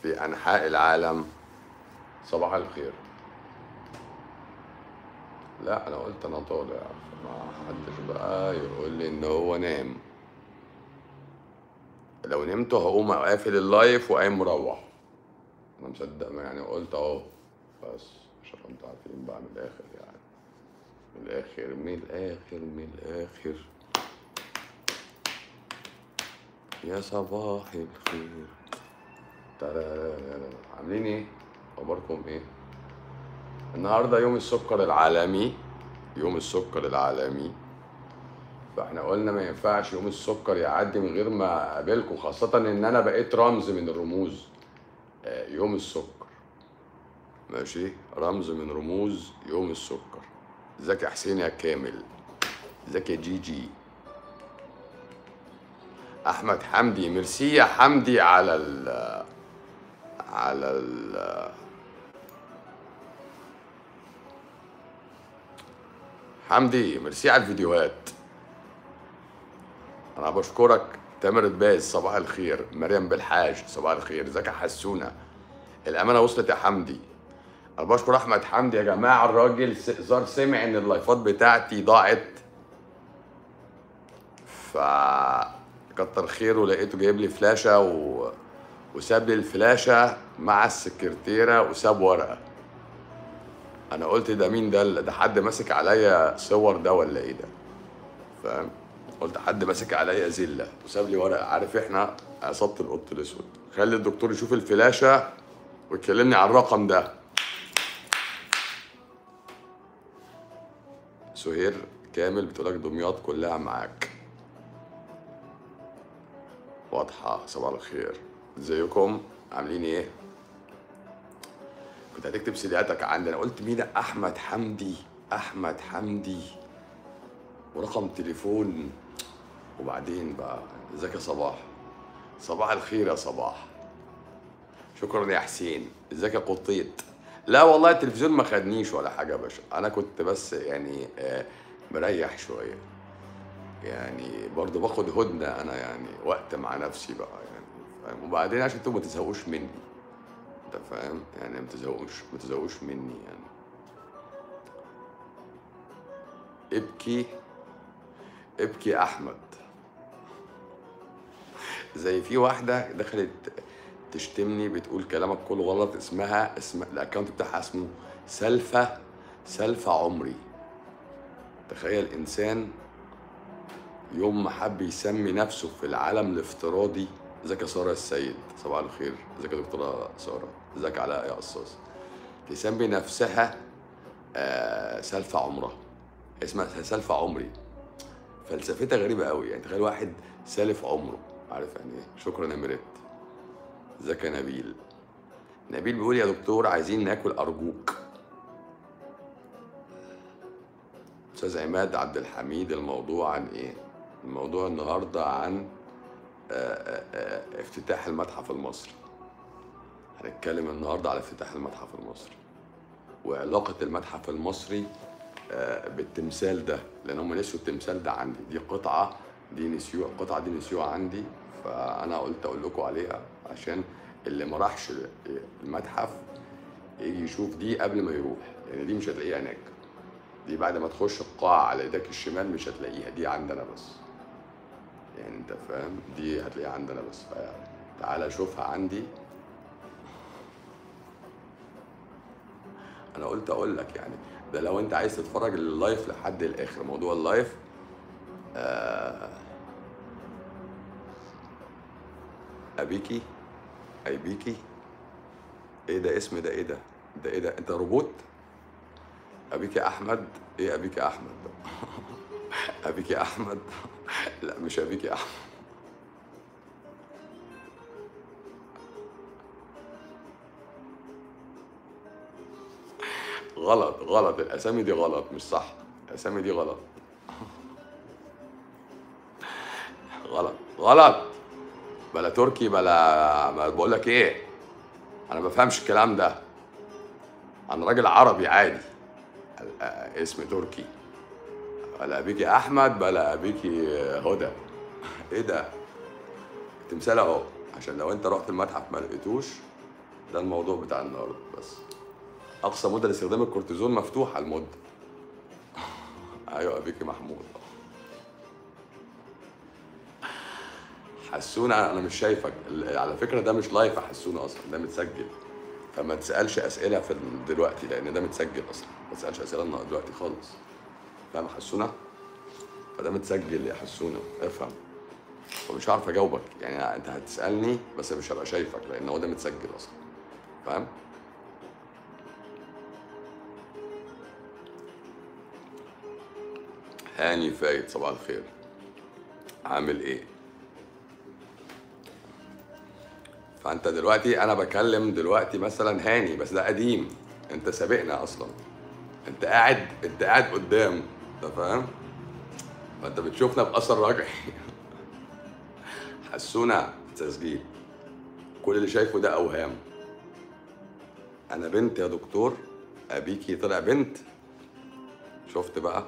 في انحاء العالم صباح الخير لا انا قلت انا طالع ما حدش بقى يقول لي ان هو نام لو نمت هقوم قافل اللايف وقايم مروح انا مصدق ما يعني قلت اهو بس عشان انتوا عارفين بقى من الاخر يعني من الاخر من الاخر من الاخر يا صباح الخير ترارارارا. عاملين ايه اخباركم ايه النهارده يوم السكر العالمي يوم السكر العالمي فاحنا قلنا ما ينفعش يوم السكر يعدي من غير ما اقابلكم خاصة ان انا بقيت رمز من الرموز آه، يوم السكر ماشي رمز من رموز يوم السكر ازيك يا حسين يا كامل ازيك يا جيجي احمد حمدي ميرسي يا حمدي على ال على ال حمدي ميرسي على الفيديوهات انا بشكرك تامر باز صباح الخير مريم بالحاج صباح الخير ازيك يا حسونه الامانه وصلت يا حمدي انا بشكر احمد حمدي يا جماعه الراجل س- زار سمع ان اللايفات بتاعتي ضاعت ف كتر خيره لقيته جايب لي فلاشه و... وساب لي الفلاشه مع السكرتيره وساب ورقه انا قلت ده مين ده ده حد ماسك عليا صور ده ولا ايه ده فاهم قلت حد ماسك عليا زله وساب لي ورقه عارف احنا عصابه القط الاسود خلي الدكتور يشوف الفلاشه ويكلمني على الرقم ده سهير كامل بتقولك دمياط كلها معاك واضحة صباح الخير ازيكم عاملين ايه كنت هتكتب سيدياتك عندنا قلت مين ده؟ احمد حمدي احمد حمدي ورقم تليفون وبعدين بقى ازيك يا صباح صباح الخير يا صباح شكرا يا حسين ازيك يا قطيط لا والله التلفزيون ما خدنيش ولا حاجه يا باشا انا كنت بس يعني آه، مريح شويه يعني برضه باخد هدنه انا يعني وقت مع نفسي بقى يعني فاهم وبعدين عشان انتوا ما تزهقوش مني انت فاهم يعني ما تزهقوش ما تزهقوش مني يعني ابكي ابكي احمد زي في واحده دخلت تشتمني بتقول كلامك كله غلط اسمها اسم الاكونت بتاعها اسمه سلفى سلفى عمري تخيل انسان يوم ما حب يسمي نفسه في العالم الافتراضي ازيك يا ساره السيد صباح الخير ازيك يا دكتوره ساره ازيك علاء يا قصاص تسمي نفسها آه سلفى عمرها اسمها سلفى عمري فلسفتها غريبه قوي يعني تخيل واحد سالف عمره عارف يعني ايه شكرا يا مريت ازيك يا نبيل نبيل بيقول يا دكتور عايزين ناكل ارجوك استاذ عماد عبد الحميد الموضوع عن ايه الموضوع النهارده عن آه، آه، آه، افتتاح المتحف المصري هنتكلم النهارده على افتتاح المتحف المصري وعلاقه المتحف المصري آه، بالتمثال ده لان هم نسيوا التمثال ده عندي دي قطعه دي نسيوها القطعه دي نسيوها عندي فانا قلت اقول لكم عليها عشان اللي ما راحش المتحف يجي يشوف دي قبل ما يروح لان دي مش هتلاقيها هناك دي بعد ما تخش القاعة على ايدك الشمال مش هتلاقيها دي عندنا بس يعني انت فاهم دي هتلاقيها عندنا بس تعالى شوفها عندي انا قلت اقول لك يعني ده لو انت عايز تتفرج اللايف لحد الاخر موضوع اللايف آه ابيكي ايبيكي ايه ده اسم ده ايه ده ده ايه ده انت روبوت ابيك يا احمد ايه ابيك يا احمد ابيك يا احمد لا مش ابيك يا احمد غلط غلط الاسامي دي غلط مش صح الاسامي دي غلط غلط غلط بلا تركي بلا ما بقول لك ايه انا ما بفهمش الكلام ده انا راجل عربي عادي آه، اسم تركي بلا ابيكي احمد بلا ابيكي هدى ايه ده تمثال اهو عشان لو انت رحت المتحف ما لقيتوش ده الموضوع بتاع النهارده بس اقصى مده لاستخدام الكورتيزون مفتوحه المده ايوه بيكي محمود حسونا انا مش شايفك ال- على فكره ده مش لايف يا حسونا اصلا ده متسجل فما تسالش اسئله في ال- دلوقتي لان ده متسجل اصلا ما تسالش اسئله النهار- دلوقتي خالص فاهم يا حسونا فده متسجل يا حسونا افهم ومش عارف اجاوبك يعني انت هتسالني بس مش هبقى شايفك لان هو ده متسجل اصلا فاهم هاني فايد صباح الخير عامل ايه فانت دلوقتي انا بكلم دلوقتي مثلا هاني بس ده قديم انت سابقنا اصلا انت قاعد انت قاعد قدام انت فاهم فانت بتشوفنا باثر رجعي حسونا تسجيل كل اللي شايفه ده اوهام انا بنت يا دكتور ابيكي طلع بنت شفت بقى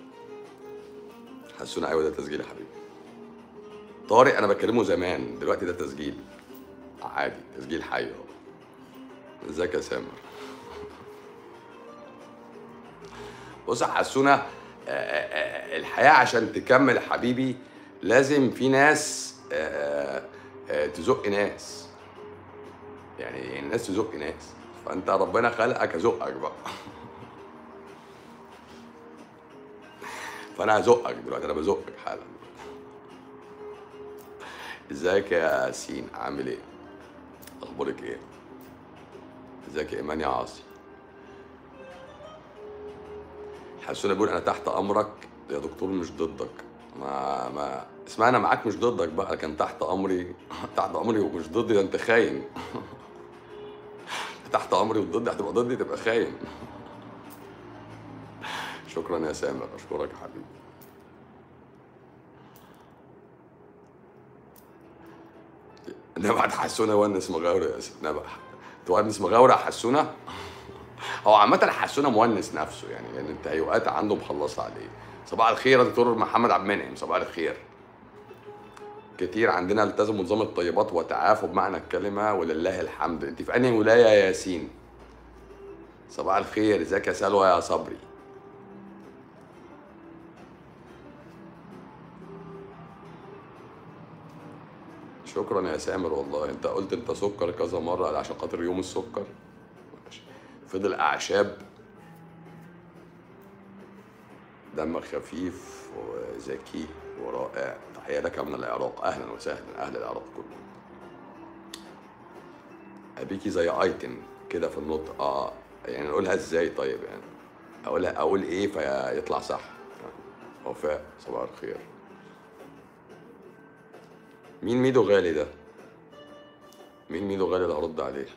حسونا ايوه ده تسجيل يا حبيبي طارق انا بكلمه زمان دلوقتي ده تسجيل عادي تسجيل حي اهو ازيك يا سامر بص يا حسونا آه، آه، آه، الحياه عشان تكمل يا حبيبي لازم في ناس آه، آه، تزق ناس يعني يعني الناس تزق ناس فانت ربنا خلقك ازقك بقى فانا هزقك دلوقتي انا بزقك حالا ازيك يا سين عامل ايه اخبارك ايه ازيك يا ايمان يا عاصي حسون بيقول انا تحت امرك يا دكتور مش ضدك ما ما اسمع انا معاك مش ضدك بقى كان تحت امري تحت امري ومش ضدي ده انت خاين تحت امري وضدي هتبقى ضدي تبقى خاين شكرا يا سامر اشكرك يا حبيبي نبعت حسونه ونس مغاورة يا سيدي نبع تونس مغاورة حسونه هو عامة حسونه مونس نفسه يعني لأن التهيؤات عنده مخلصة عليه صباح الخير يا دكتور محمد عبد المنعم صباح الخير كتير عندنا التزموا نظام الطيبات وتعافوا بمعنى الكلمة ولله الحمد انت في أنهي ولاية يا ياسين صباح الخير ازيك يا سلوى يا صبري شكرا يا سامر والله انت قلت انت سكر كذا مرة عشان خاطر يوم السكر ماشي. فضل أعشاب دمك خفيف وذكي ورائع تحية لك من العراق أهلا وسهلا أهل العراق كله أبيكي زي أيتن كده في النطق اه يعني نقولها ازاي طيب يعني أقولها أقول إيه فيطلع صح وفاء صباح الخير مين ميدو غالي ده؟ مين ميدو غالي اللي هرد عليه؟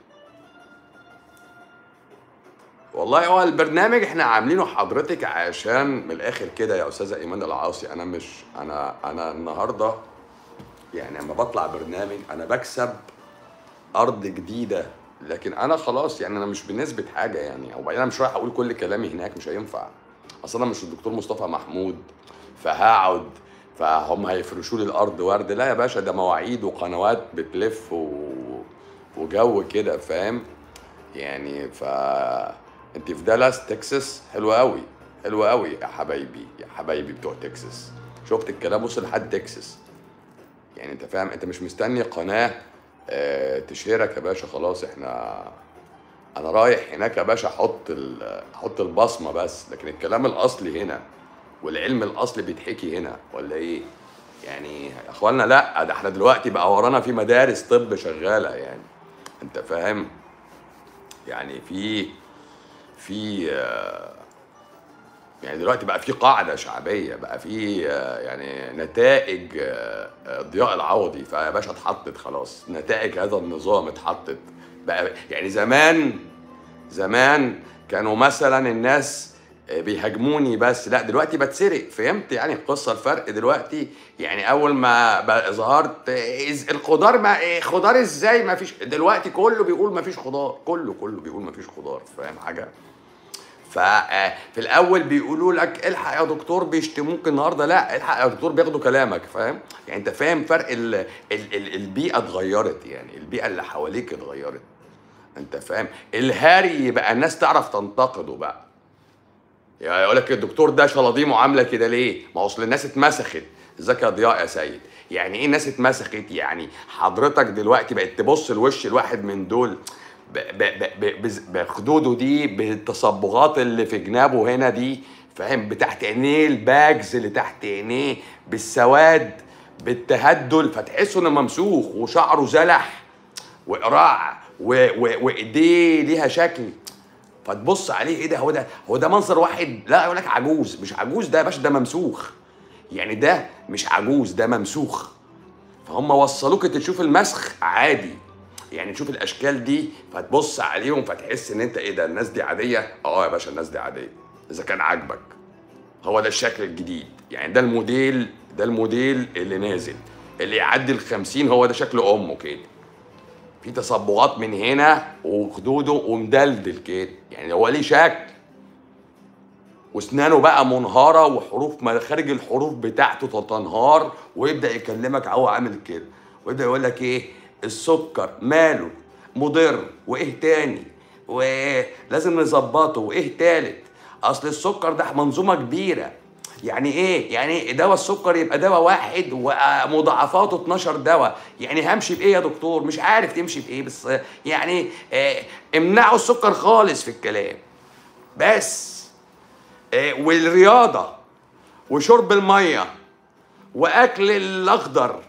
والله هو البرنامج احنا عاملينه حضرتك عشان من الاخر كده يا استاذه ايمان العاصي انا مش انا انا النهارده يعني لما بطلع برنامج انا بكسب ارض جديده لكن انا خلاص يعني انا مش بنسبه حاجه يعني وبعدين انا مش رايح اقول كل كلامي هناك مش هينفع اصل انا مش الدكتور مصطفى محمود فهقعد فهم هيفرشوا لي الارض ورد لا يا باشا ده مواعيد وقنوات بتلف و... وجو كده فاهم يعني ف انت في دالاس تكساس حلوه قوي حلوه قوي يا حبايبي يا حبايبي بتوع تكساس شفت الكلام وصل لحد تكساس يعني انت فاهم انت مش مستني قناه آه، تشهرك يا باشا خلاص احنا انا رايح هناك يا باشا احط ال- احط البصمه بس لكن الكلام الاصلي هنا والعلم الاصلي بيتحكي هنا ولا ايه يعني يا اخوانا لا ده احنا دلوقتي بقى ورانا في مدارس طب شغاله يعني انت فاهم يعني في في آه، يعني دلوقتي بقى في قاعده شعبيه بقى في آه، يعني نتائج آه، آه، ضياء العوضي فيا باشا اتحطت خلاص نتائج هذا النظام اتحطت بقى يعني زمان زمان كانوا مثلا الناس بيهاجموني بس لا دلوقتي بتسرق فهمت يعني القصه الفرق دلوقتي يعني اول ما بقى ظهرت إز- الخضار ما إيه خضار ازاي ما فيش دلوقتي كله بيقول ما فيش خضار كله كله بيقول ما فيش خضار فاهم حاجه ففي الاول بيقولوا لك الحق يا دكتور بيشتموك النهارده لا الحق يا دكتور بياخدوا كلامك فاهم يعني انت فاهم فرق ال ال ال البيئه اتغيرت يعني البيئه اللي حواليك اتغيرت انت فاهم الهاري يبقى الناس تعرف تنتقده بقى يعني يقول لك الدكتور ده شلاضيمه عامله كده ليه ما اصل الناس اتمسخت ازيك يا ضياء يا سيد يعني ايه الناس اتمسخت يعني حضرتك دلوقتي بقت تبص لوش الواحد من دول ب- ب- ب- ب- بز- بخدوده دي بالتصبغات اللي في جنابه هنا دي فاهم بتحت عينيه الباجز اللي تحت عينيه بالسواد بالتهدل فتحسه انه ممسوخ وشعره زلح وقراع و- و- وايديه ليها شكل فتبص عليه ايه ده هو ده هو ده منظر واحد لا يقول لك عجوز مش عجوز ده يا باشا ده ممسوخ يعني ده مش عجوز ده ممسوخ فهم وصلوك انت تشوف المسخ عادي يعني تشوف الاشكال دي فتبص عليهم فتحس ان انت ايه ده الناس دي عاديه اه يا باشا الناس دي عاديه اذا كان عاجبك هو ده الشكل الجديد يعني ده الموديل ده الموديل اللي نازل اللي يعدي ال 50 هو ده شكل امه كده في تصبغات من هنا وخدوده ومدلدل كده يعني هو ليه شكل واسنانه بقى منهاره وحروف مخارج الحروف بتاعته تنهار ويبدا يكلمك هو عامل كده ويبدا يقول لك ايه السكر ماله مضر وايه تاني ولازم نظبطه وايه تالت اصل السكر ده منظومه كبيره يعني ايه يعني دواء السكر يبقى دواء واحد ومضاعفاته 12 دواء يعني همشي بايه يا دكتور مش عارف تمشي بايه بس يعني آه، امنعوا السكر خالص في الكلام بس آه، والرياضه وشرب الميه واكل الاخضر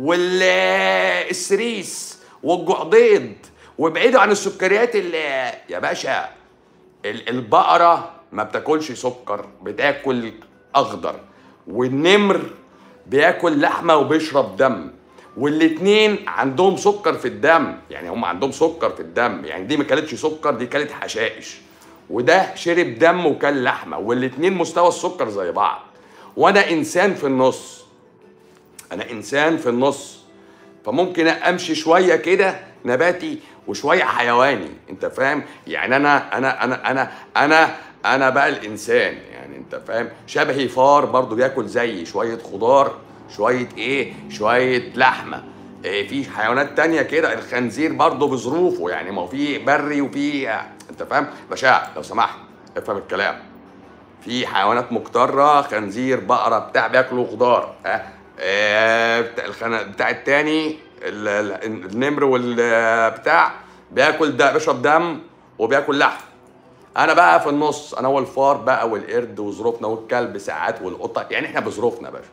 والسريس والجعضيد وابعدوا عن السكريات اللي يا باشا ال- البقره ما بتاكلش سكر بتاكل اخضر والنمر بياكل لحمه وبيشرب دم والاتنين عندهم سكر في الدم يعني هم عندهم سكر في الدم يعني دي ما كلتش سكر دي كلت حشائش وده شرب دم وكل لحمه والاتنين مستوى السكر زي بعض وانا انسان في النص انا انسان في النص فممكن امشي شويه كده نباتي وشويه حيواني انت فاهم يعني انا انا انا انا انا انا بقى الانسان يعني انت فاهم شبهي فار برضو بياكل زيي شويه خضار شويه ايه شويه لحمه إيه في حيوانات تانية كده الخنزير برضو بظروفه يعني ما هو في بري وفي انت فاهم باشا لو سمحت افهم الكلام في حيوانات مقترة خنزير بقرة بتاع بياكلوا خضار ها آه، بتاع الخن... بتاع التاني ال- ال- النمر والبتاع بياكل ده بيشرب دم وبياكل لحم انا بقى في النص انا والفار بقى والقرد وظروفنا والكلب ساعات والقطه يعني احنا بظروفنا يا باشا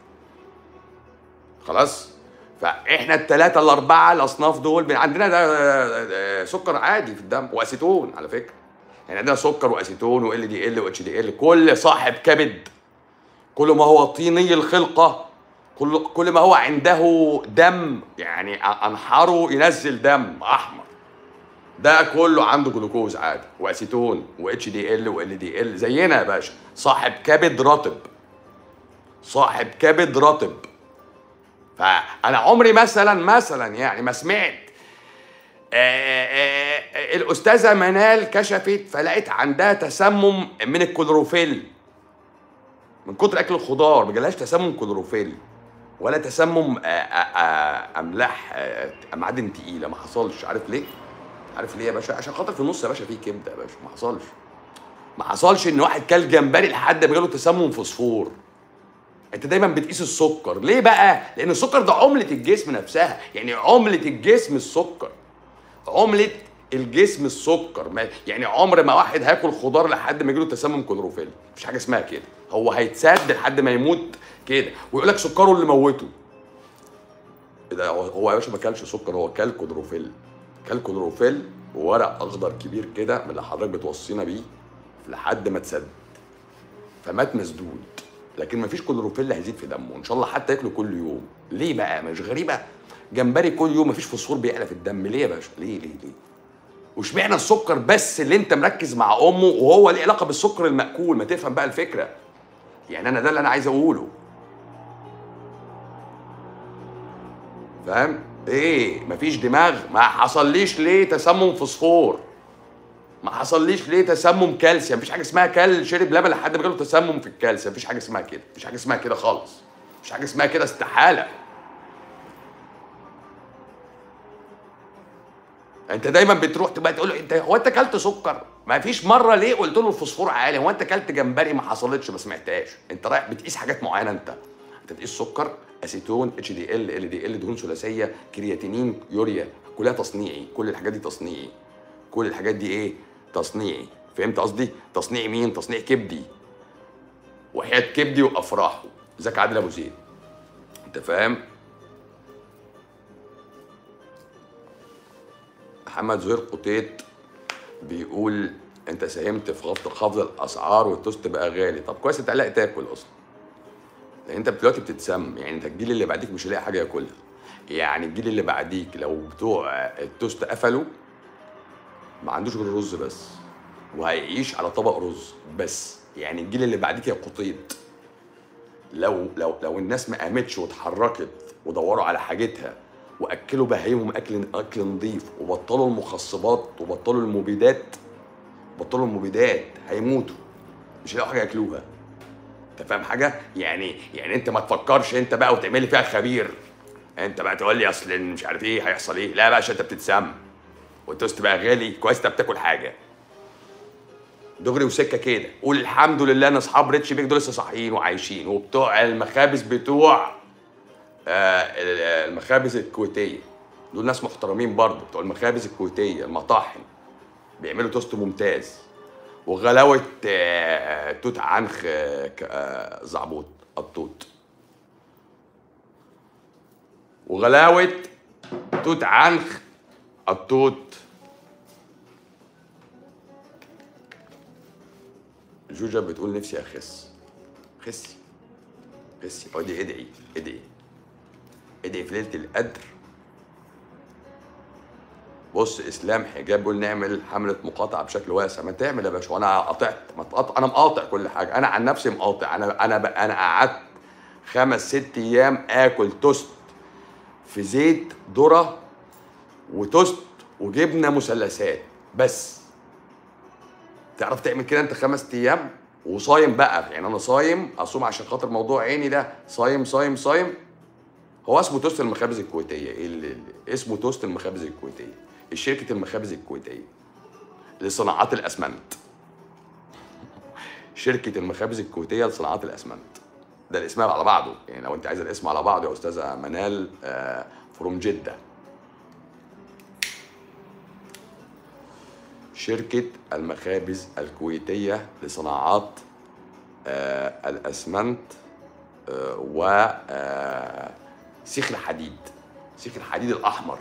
خلاص فاحنا الثلاثه الاربعه الاصناف دول بن- عندنا ده آه، آه، سكر عادي في الدم واسيتون على فكره يعني عندنا سكر واسيتون وال دي ال واتش دي ال كل صاحب كبد كل ما هو طيني الخلقه كل كل ما هو عنده دم يعني انحاره ينزل دم احمر ده كله عنده جلوكوز عادي واسيتون واتش دي ال وال دي ال زينا يا باشا صاحب كبد رطب صاحب كبد رطب فانا عمري مثلا مثلا يعني ما سمعت آه، آه، آه، الاستاذه منال كشفت فلقيت عندها تسمم من الكلوروفيل من كتر اكل الخضار ما جالهاش تسمم كلوروفيل ولا تسمم آه، آه، آه، املاح آه، معادن تقيله ما حصلش عارف ليه؟ عارف ليه يا باشا؟ عشان خاطر في النص يا باشا في كبده يا باشا ما حصلش ما حصلش ان واحد كل جمبري لحد ما جاله تسمم فوسفور انت دايما بتقيس السكر ليه بقى لان السكر ده عمله الجسم نفسها يعني عمله الجسم السكر عمله الجسم السكر ما يعني عمر ما واحد هياكل خضار لحد ما يجيله تسمم كلوروفيل مفيش حاجه اسمها كده هو هيتسد لحد ما يموت كده ويقول لك سكره اللي موته إيه ده هو هو يا باشا ما كلش سكر هو كل كلوروفيل كل كلوروفيل وورق اخضر كبير كده من اللي حضرتك بتوصينا بيه لحد ما اتسد فمات مسدود لكن مفيش كلوروفيل هيزيد في دمه ان شاء الله حتى ياكله كل يوم ليه بقى مش غريبه جمبري كل يوم مفيش فوسفور بيعلى في الدم ليه يا باشا ليه ليه ليه واشمعنى السكر بس اللي انت مركز مع امه وهو ليه علاقه بالسكر المأكول ما تفهم بقى الفكره يعني انا ده اللي انا عايز اقوله فاهم ايه مفيش دماغ ما حصليش ليه تسمم فوسفور ما حصليش ليه تسمم كالسيوم مفيش حاجه اسمها كل شرب لبن لحد ما جاله تسمم في الكالسيوم مفيش حاجه اسمها كده مفيش حاجه اسمها كده خالص مفيش حاجه اسمها كده استحاله انت دايما بتروح تبقى تقول له انت هو انت اكلت سكر ما فيش مره ليه قلت له الفوسفور عالي هو انت اكلت جمبري ما حصلتش ما سمعتهاش انت رايح بتقيس حاجات معينه انت انت بتقيس سكر اسيتون اتش دي ال ال دي ال دهون ثلاثيه كرياتينين يوريا كلها تصنيعي كل الحاجات دي تصنيعي كل الحاجات دي ايه تصنيعي فهمت قصدي تصنيع مين تصنيع كبدي وحياه كبدي وافراحه ازيك عادل ابو زيد انت فاهم محمد زهير قطيط بيقول انت ساهمت في خفض خفض الاسعار والتوست بقى غالي طب كويس انت لاقي تاكل اصلا لان انت دلوقتي بتتسم يعني انت الجيل اللي بعديك مش هيلاقي حاجه ياكلها يعني الجيل اللي بعديك لو بتوع التوست قفلوا ما عندوش غير رز بس وهيعيش على طبق رز بس يعني الجيل اللي بعديك يا قطيط لو لو لو الناس ما قامتش واتحركت ودوروا على حاجتها واكلوا بهايمهم اكل اكل نظيف وبطلوا المخصبات وبطلوا المبيدات بطلوا المبيدات هيموتوا مش هيلاقوا حاجه ياكلوها انت فاهم حاجه يعني يعني انت ما تفكرش انت بقى وتعمل لي فيها خبير انت بقى تقول لي اصل مش عارف ايه هيحصل ايه لا يا باشا انت بتتسم والتوست بقى غالي كويس انت بتاكل حاجه دغري وسكه كده قول الحمد لله ان اصحاب ريتش بيك دول لسه صاحيين وعايشين وبتوع المخابز بتوع آه، المخابز الكويتيه دول ناس محترمين برضه بتوع المخابز الكويتيه المطاحن بيعملوا توست ممتاز وغلاوه آه، توت عنخ آه، ك- آه، زعبوط التوت وغلاوه توت عنخ التوت جوجا بتقول نفسي اخس خسي خسي اقعدي ادعي ادعي ادعي في ليله القدر بص اسلام حجاب بيقول نعمل حمله مقاطعه بشكل واسع ما تعمل يا باشا وانا قاطعت ما تقاطع انا مقاطع كل حاجه انا عن نفسي مقاطع انا انا ب... انا قعدت خمس ست ايام اكل توست في زيت ذره وتوست وجبنه مثلثات بس تعرف تعمل كده انت خمس ايام وصايم بقى يعني انا صايم اصوم عشان خاطر موضوع عيني ده صايم صايم صايم هو اسمه توست المخابز الكويتيه ايه اللي اللي- اسمه توست المخابز الكويتيه شركه المخابز الكويتيه لصناعات الاسمنت شركه المخابز الكويتيه لصناعات الاسمنت ده الاسم على بعضه يعني لو انت عايز الاسم على بعضه يا استاذه منال آه فروم جده شركة المخابز الكويتية لصناعات آه الأسمنت آه و آه سيخ الحديد سيخ الحديد الأحمر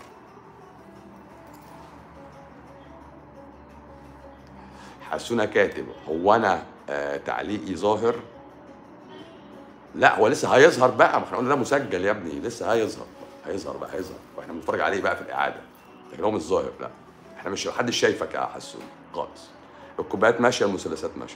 حسونا كاتب هو أنا آه تعليقي ظاهر لا هو لسه هيظهر بقى ما احنا قلنا ده مسجل يا ابني لسه هيظهر هيظهر بقى هيظهر واحنا بنتفرج عليه بقى في الإعادة لكن هو مش ظاهر لا احنا مش محدش شايفك يا حسون خالص الكوبايات ماشيه المثلثات ماشيه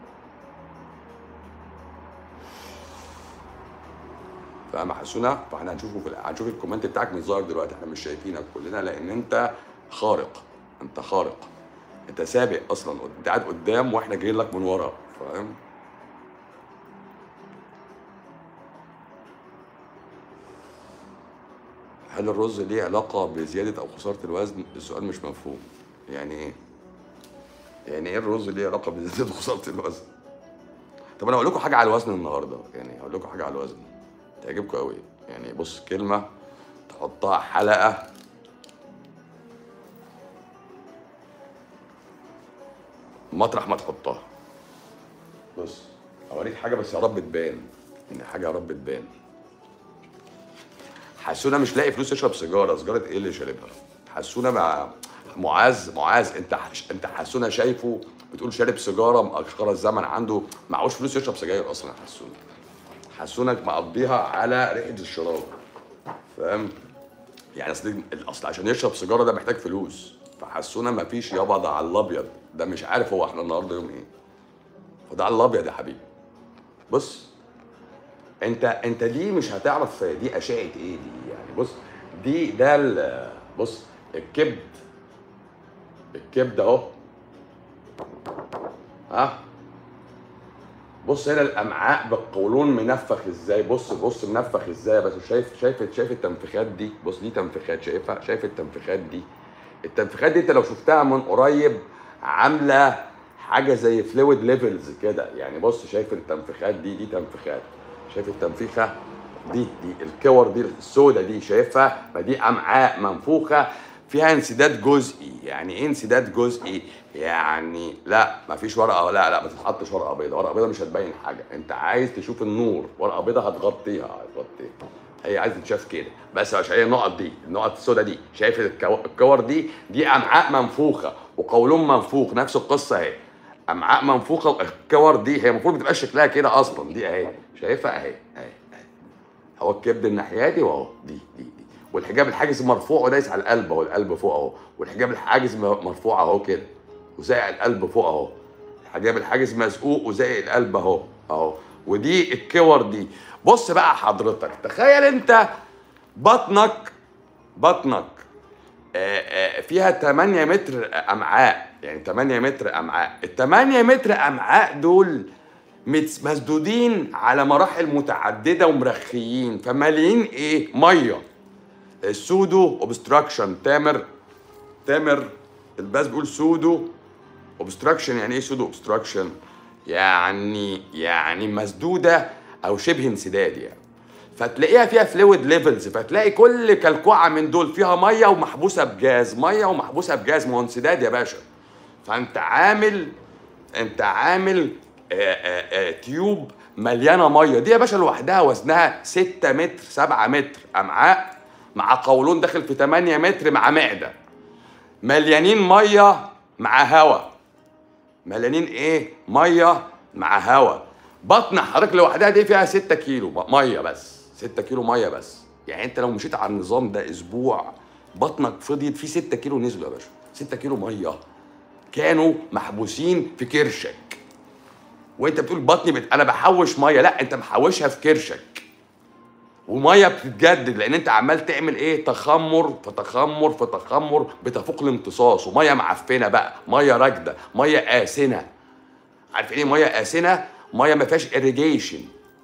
فاهم يا حسونه فاحنا هنشوفه في الع- هنشوف الكومنت بتاعك مش ظاهر دلوقتي احنا مش شايفينك كلنا لان انت خارق انت خارق انت سابق اصلا انت قاعد قدام واحنا جايين لك من ورا فاهم هل الرز ليه علاقة بزيادة أو خسارة الوزن؟ السؤال مش مفهوم. يعني إيه؟ يعني إيه الرز ليه علاقة بزيادة وخسارة الوزن؟ طب أنا هقول لكم حاجة على الوزن النهاردة، يعني هقول لكم حاجة على الوزن. تعجبكم أوي. يعني بص كلمة تحطها حلقة مطرح ما تحطها. بص أوريك حاجة بس يا رب تبان. يعني حاجة يا رب تبان. حسونا مش لاقي فلوس يشرب سيجاره سيجاره ايه اللي شاربها حسونا مع معاذ معاذ انت حش... انت حسونا شايفه بتقول شارب سيجاره مأخره الزمن عنده معهوش فلوس يشرب سجاير اصلا يا حسونا حسونا مقضيها على ريحه الشراب فاهم يعني اصل الاصل عشان يشرب سيجاره ده محتاج فلوس فحسونا ما فيش يابا ده على الابيض ده مش عارف هو احنا النهارده يوم ايه فده على الابيض يا حبيبي بص انت انت دي مش هتعرف دي اشعه ايه دي يعني بص دي ده ال- بص الكبد الكبد اهو ها بص هنا الامعاء بالقولون منفخ ازاي بص بص منفخ ازاي بس شايف شايف شايف التنفيخات دي بص دي تنفيخات شايفها شايف التنفيخات دي التنفيخات دي انت لو شفتها من قريب عامله حاجه زي فلويد ليفلز كده يعني بص شايف التنفيخات دي دي تنفيخات شايف التنفيخه دي دي الكور دي السوداء دي شايفها ما دي امعاء منفوخه فيها انسداد جزئي يعني ايه انسداد جزئي يعني لا ما فيش ورقه لا لا ما تتحطش ورقه بيضاء ورقه بيضاء مش هتبين حاجه انت عايز تشوف النور ورقه بيضاء هتغطيها هتغطيها هي عايزه تتشاف كده بس عشان هي النقط دي النقط السوداء دي شايف الكو- الكور دي دي امعاء منفوخه وقولون منفوخ نفس القصه اهي امعاء منفوخه الكور دي هي المفروض ما تبقاش شكلها كده اصلا دي اهي شايفها اهي اهي اهي هو الكبد الناحيه دي واهو دي دي دي والحجاب الحاجز مرفوع ودايس على القلب اهو القلب فوق اهو والحجاب الحاجز م- مرفوع اهو كده وزائق القلب فوق اهو الحجاب الحاجز مزقوق وزائق القلب اهو اهو ودي الكور دي بص بقى حضرتك تخيل انت بطنك بطنك آه، آه، فيها 8 متر امعاء يعني 8 متر امعاء ال 8 متر امعاء دول متس- مسدودين على مراحل متعدده ومرخيين فماليين ايه ميه السودو اوبستراكشن تامر تامر الباس بيقول سودو اوبستراكشن يعني ايه سودو اوبستراكشن يعني يعني مسدوده او شبه انسداد يعني فتلاقيها فيها فلويد ليفلز فتلاقي كل كلكوعه من دول فيها ميه ومحبوسه بجاز ميه ومحبوسه بجاز ما هو انسداد يا باشا فانت عامل انت عامل آه، آه، آه، تيوب مليانه ميه دي يا باشا لوحدها وزنها 6 متر 7 متر امعاء مع قولون داخل في 8 متر مع معده مليانين ميه مع هواء مليانين ايه ميه مع هواء بطن حضرتك لوحدها دي فيها 6 كيلو م- ميه بس 6 كيلو ميه بس يعني انت لو مشيت على النظام ده اسبوع بطنك فضيت فيه 6 كيلو نزلوا يا باشا 6 كيلو ميه كانوا محبوسين في كرشك وانت بتقول بطني بت... انا بحوش ميه لا انت محوشها في كرشك وميه بتتجدد لان انت عمال تعمل ايه تخمر في تخمر في تخمر بتفوق الامتصاص وميه معفنه بقى ميه راكده ميه قاسنه عارف ايه ميه قاسنه ميه ما فيهاش irrigation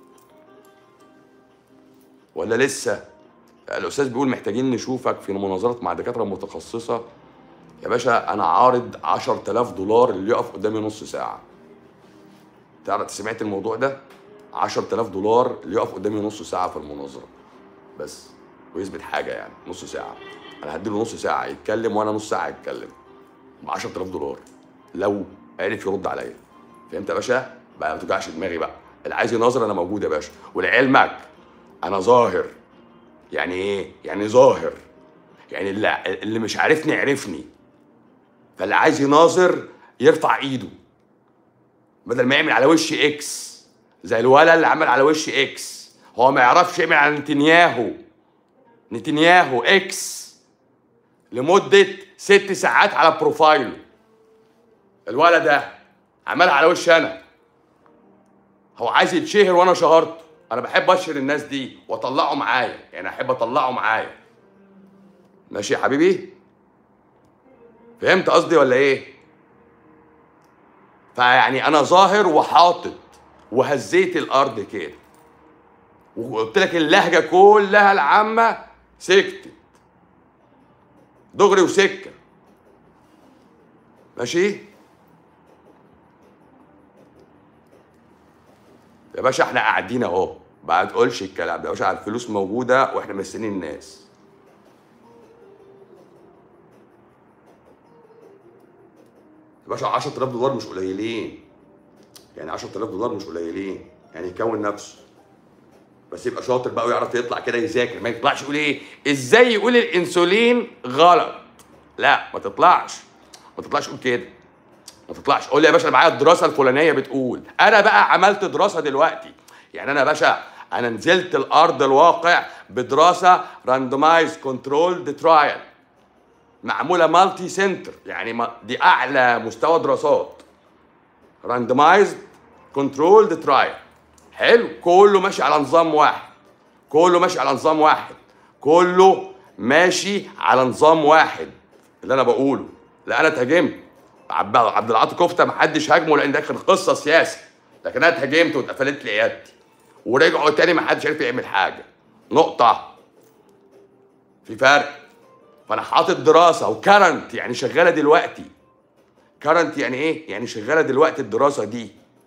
ولا لسه الاستاذ بيقول محتاجين نشوفك في مناظرات مع دكاتره متخصصه يا باشا انا عارض 10000 دولار اللي يقف قدامي نص ساعه تعرف سمعت الموضوع ده 10000 دولار اللي يقف قدامي نص ساعه في المناظره بس ويثبت حاجه يعني نص ساعه انا هديله نص ساعه يتكلم وانا نص ساعه اتكلم ب 10000 دولار لو عرف يرد عليا فهمت يا باشا بقى ما توجعش دماغي بقى اللي عايز يناظر انا موجود يا باشا ولعلمك انا ظاهر يعني ايه يعني ظاهر يعني اللي, اللي مش عارفني عرفني فاللي عايز يناظر يرفع ايده بدل ما يعمل على وش اكس زي الولد اللي عمل على وش اكس هو ما يعرفش يعمل على نتنياهو نتنياهو اكس لمدة ست ساعات على بروفايله الولد ده عملها على وش انا هو عايز يتشهر وانا شهرته انا بحب اشهر الناس دي واطلعه معايا يعني احب اطلعه معايا ماشي يا حبيبي فهمت قصدي ولا ايه فيعني انا ظاهر وحاطط وهزيت الارض كده وقلت لك اللهجه كلها العامه سكتت دغري وسكه ماشي يا باشا احنا قاعدين اهو ما تقولش الكلام ده يا باشا الفلوس موجوده واحنا مستنيين الناس يا باشا 10000 دولار مش قليلين يعني 10000 دولار مش قليلين يعني يكون نفسه بس يبقى شاطر بقى ويعرف يطلع كده يذاكر ما يطلعش يقول ايه ازاي يقول الانسولين غلط لا ما تطلعش ما تطلعش قول كده ما تطلعش قول لي يا باشا انا معايا الدراسه الفلانيه بتقول انا بقى عملت دراسه دلوقتي يعني انا يا باشا انا نزلت الارض الواقع بدراسه راندمايز كنترولد ترايل معموله مالتي سنتر يعني ما- دي اعلى مستوى دراسات راندمايزد كنترولد ترايل حلو كله ماشي على نظام واحد كله ماشي على نظام واحد كله ماشي على نظام واحد اللي انا بقوله لا انا اتهاجمت عبد عبد العاطي كفته محدش هاجمه لان ده كان قصه سياسه لكن انا اتهاجمت واتقفلت لي عيادتي ورجعوا تاني محدش عرف يعمل حاجه نقطه في فرق فانا حاطط دراسه وكرنت يعني شغاله دلوقتي كرنت يعني ايه يعني شغاله دلوقتي الدراسه دي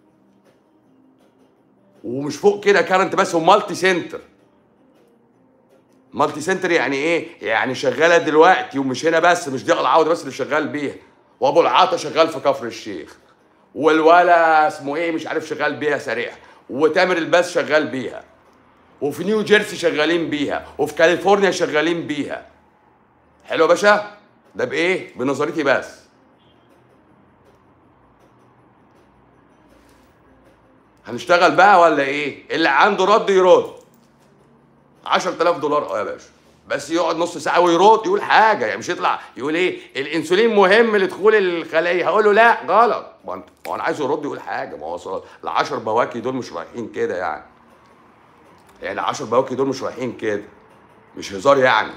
ومش فوق كده كرنت بس ومالتي سنتر مالتي سنتر يعني ايه يعني شغاله دلوقتي ومش هنا بس مش دي العوده بس اللي شغال بيها وابو العطا شغال في كفر الشيخ والولا اسمه ايه مش عارف شغال بيها سريع وتامر الباس شغال بيها وفي نيو جيرسي شغالين بيها وفي كاليفورنيا شغالين بيها حلو يا باشا ده بايه بنظريتي بس هنشتغل بقى ولا ايه اللي عنده رد يرد 10000 دولار اه يا باشا بس يقعد نص ساعه ويرد يقول حاجه يعني مش يطلع يقول ايه الانسولين مهم لدخول الخليه هقول له لا غلط ما انت ما هو انا عايزه يرد يقول حاجه ما هو ال 10 بواكي دول مش رايحين كده يعني يعني ال 10 بواكي دول مش رايحين كده مش هزار يعني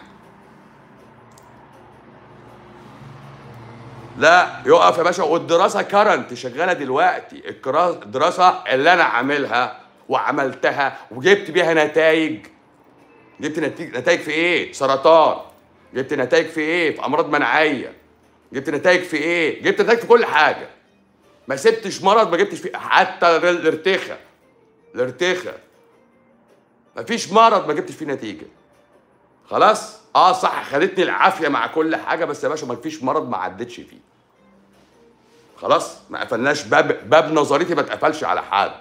لا يقف يا باشا والدراسه كرنت شغاله دلوقتي الكرا- الدراسه اللي انا عاملها وعملتها وجبت بيها نتائج جبت نتيجة نتائج في ايه؟ سرطان جبت نتائج في ايه؟ في امراض مناعيه جبت نتائج في ايه؟ جبت نتائج في كل حاجه ما سبتش مرض ما جبتش فيه حتى الارتخاء الارتخاء مفيش مرض ما جبتش فيه نتيجه خلاص اه صح خدتني العافيه مع كل حاجه بس يا باشا ما فيش مرض ما عدتش فيه خلاص ما قفلناش باب باب نظريتي ما اتقفلش على حد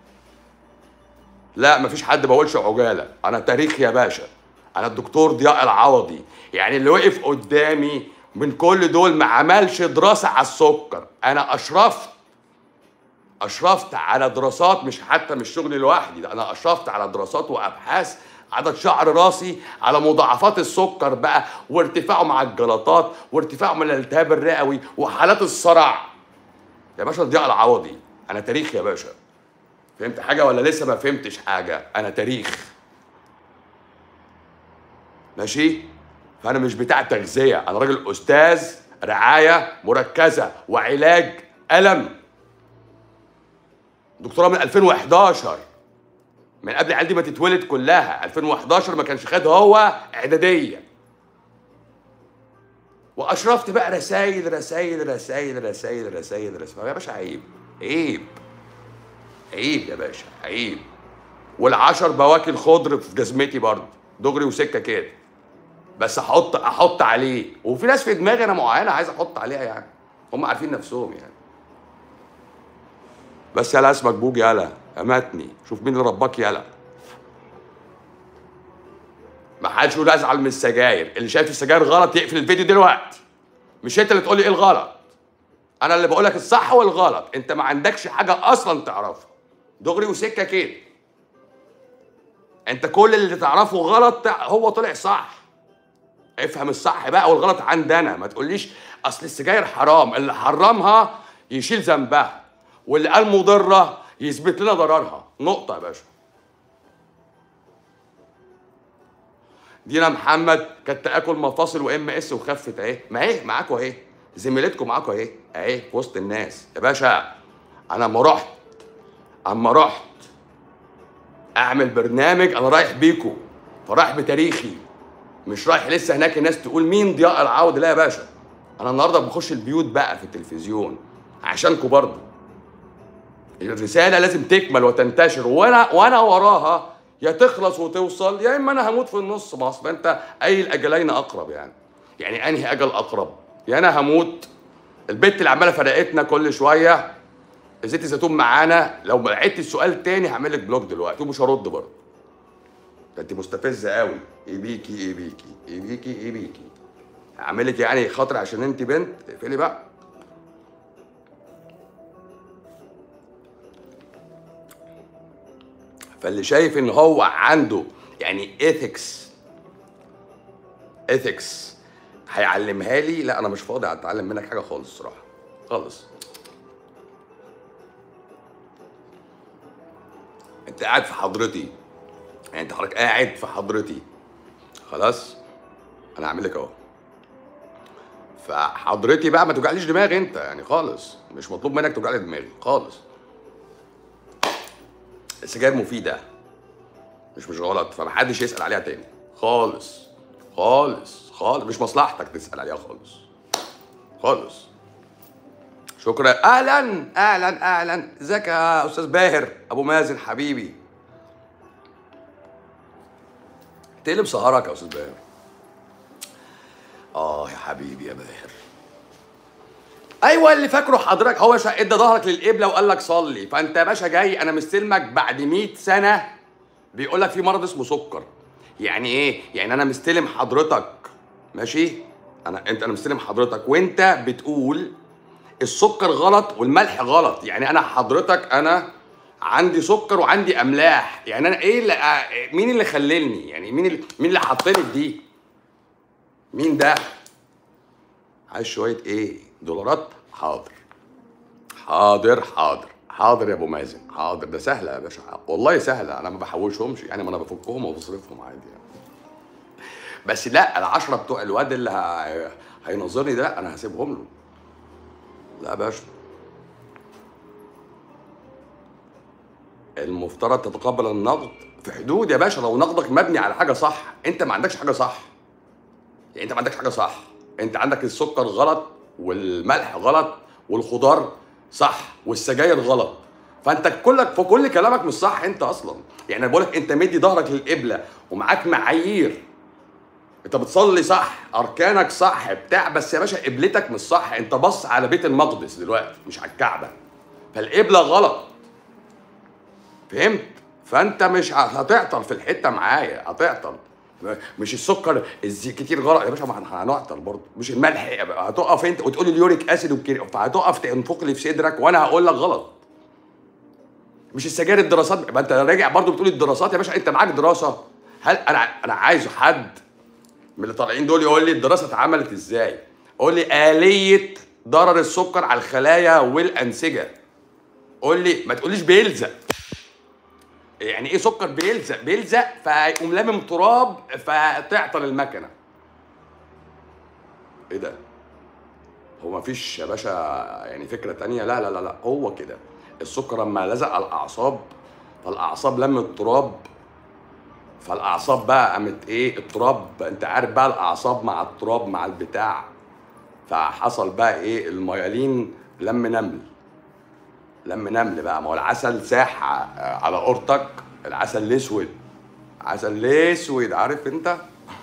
لا ما فيش حد بقولش عجاله انا تاريخ يا باشا انا الدكتور ضياء العوضي يعني اللي وقف قدامي من كل دول ما عملش دراسه على السكر انا اشرفت اشرفت على دراسات مش حتى مش شغلي لوحدي ده انا اشرفت على دراسات وابحاث عدد شعر راسي على مضاعفات السكر بقى وارتفاعه مع الجلطات وارتفاعه من الالتهاب الرئوي وحالات الصرع يا باشا ضياء العوضي انا تاريخ يا باشا فهمت حاجه ولا لسه ما فهمتش حاجه انا تاريخ ماشي فانا مش بتاع تغذيه انا راجل استاذ رعايه مركزه وعلاج الم دكتوراه من 2011 من قبل العيال دي ما تتولد كلها 2011 ما كانش خد هو اعداديه واشرفت بقى رسايل رسايل رسايل رسايل رسايل رسايل يا باشا عيب عيب عيب يا باشا عيب والعشر بواكي الخضر في جزمتي برضه دغري وسكه كده بس احط احط عليه وفي ناس في دماغي انا معينه عايز احط عليها يعني هم عارفين نفسهم يعني بس يلا اسمك بوج يلا اماتني شوف مين اللي رباك يلا ما حدش يقول ازعل من السجاير اللي شايف السجاير غلط يقفل الفيديو دلوقتي مش انت اللي تقول لي ايه الغلط انا اللي بقول لك الصح والغلط انت ما عندكش حاجه اصلا تعرفها دغري وسكه كده انت كل اللي تعرفه غلط هو طلع صح افهم الصح بقى والغلط عندنا ما تقوليش اصل السجاير حرام اللي حرمها يشيل ذنبها واللي قال مضره يثبت لنا ضررها نقطه يا باشا دينا محمد كانت تاكل مفاصل وام اس وخفت اهي ما اهي معاكوا اهي زميلتكم معاكوا اهي اهي في وسط الناس يا باشا انا اما رحت اما رحت اعمل برنامج انا رايح بيكو فرايح بتاريخي مش رايح لسه هناك الناس تقول مين ضياء العوض لا يا باشا انا النهارده بخش البيوت بقى في التلفزيون عشانكم برضه الرساله لازم تكمل وتنتشر وانا وانا وراها يا تخلص وتوصل يا اما انا هموت في النص ما اصل انت اي الاجلين اقرب يعني يعني انهي اجل اقرب يا انا هموت البت اللي عماله فرقتنا كل شويه زيت الزيتون معانا لو عدت السؤال تاني هعمل لك بلوك دلوقتي ومش هرد برضه ده انت مستفزه قوي ايه بيكي ايه بيكي ايه بيكي ايه بيكي هعمل لك يعني خاطر عشان انت بنت اقفلي بقى فاللي شايف ان هو عنده يعني ايثكس ايثكس هيعلمها لي لا انا مش فاضي اتعلم منك حاجه خالص الصراحه خالص انت قاعد في حضرتي يعني انت حضرتك قاعد في حضرتي خلاص انا هعمل لك اهو فحضرتي بقى ما توجعليش دماغي انت يعني خالص مش مطلوب منك توجع لي دماغي خالص السجاير مفيده مش مش غلط فمحدش يسال عليها تاني خالص خالص خالص مش مصلحتك تسال عليها خالص خالص شكرا اهلا اهلا اهلا ازيك يا استاذ باهر ابو مازن حبيبي انت ايه اللي مسهرك يا استاذ باهر اه يا حبيبي يا باهر ايوه اللي فاكره حضرتك هو شا- ادى ظهرك للقبله وقال لك صلي فانت يا باشا جاي انا مستلمك بعد 100 سنه بيقول لك في مرض اسمه سكر يعني ايه يعني انا مستلم حضرتك ماشي انا انت انا مستلم حضرتك وانت بتقول السكر غلط والملح غلط يعني انا حضرتك انا عندي سكر وعندي املاح يعني انا ايه اللي آه، مين اللي خللني يعني مين اللي مين اللي حطني في دي مين ده عايز شويه ايه دولارات حاضر حاضر حاضر حاضر يا ابو مازن حاضر ده سهله يا باشا والله سهله انا ما بحوشهمش يعني ما انا بفكهم وبصرفهم عادي يعني بس لا العشرة بتوع الواد اللي ه- هينظرني ده انا هسيبهم له لا يا باشا المفترض تتقبل النقد في حدود يا باشا لو نقدك مبني على حاجه صح انت ما عندكش حاجه صح يعني انت ما عندكش حاجه صح انت عندك السكر غلط والملح غلط والخضار صح والسجاير غلط فانت كلك في كل كلامك مش صح انت اصلا يعني انا بقول لك انت مدي ظهرك للقبله ومعاك معايير انت بتصلي صح اركانك صح بتاع بس يا باشا قبلتك مش صح انت بص على بيت المقدس دلوقتي مش على الكعبه فالقبله غلط فهمت فانت مش هتعطل في الحته معايا هتعطل مش السكر الزي كتير غلط يا باشا ما احنا هنعطل برضه مش الملح هتقف انت وتقول لي اليوريك اسيد والكري فهتقف تنفخ لي في صدرك وانا هقول لك غلط مش السجاير الدراسات ما انت راجع برضه بتقول الدراسات يا باشا انت معاك دراسه هل انا انا عايز حد من اللي طالعين دول يقول لي الدراسه اتعملت ازاي قول لي اليه ضرر السكر على الخلايا والانسجه قول لي ما تقوليش بيلزق يعني ايه سكر بيلزق بيلزق فيقوم لامم تراب فتعطل المكنه ايه ده هو ما فيش يا باشا يعني فكره تانية لا لا لا لا هو كده السكر لما لزق على الاعصاب فالاعصاب لمت تراب فالاعصاب بقى قامت ايه التراب انت عارف بقى الاعصاب مع التراب مع البتاع فحصل بقى ايه الميالين لم نمل لم نمل بقى ما هو العسل ساح ع- على قرطك العسل الاسود عسل اسود عارف انت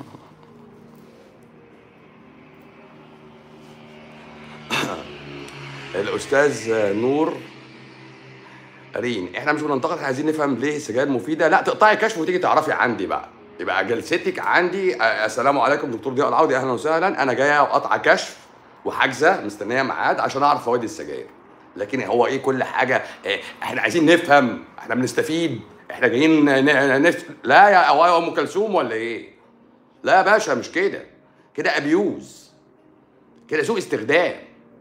الاستاذ نور رين احنا مش بننتقد احنا عايزين نفهم ليه السجاير مفيده لا تقطعي كشف وتيجي تعرفي عندي بقى يبقى جلستك عندي آه، السلام عليكم دكتور ضياء العودي اهلا وسهلا انا جايه قطع كشف وحاجزه مستنيه ميعاد عشان اعرف فوائد السجاير لكن هو ايه كل حاجه إيه احنا عايزين نفهم احنا بنستفيد احنا جايين ن- ن- نف... لا يا هو ام كلثوم ولا ايه لا يا باشا مش كده كده ابيوز كده سوء استخدام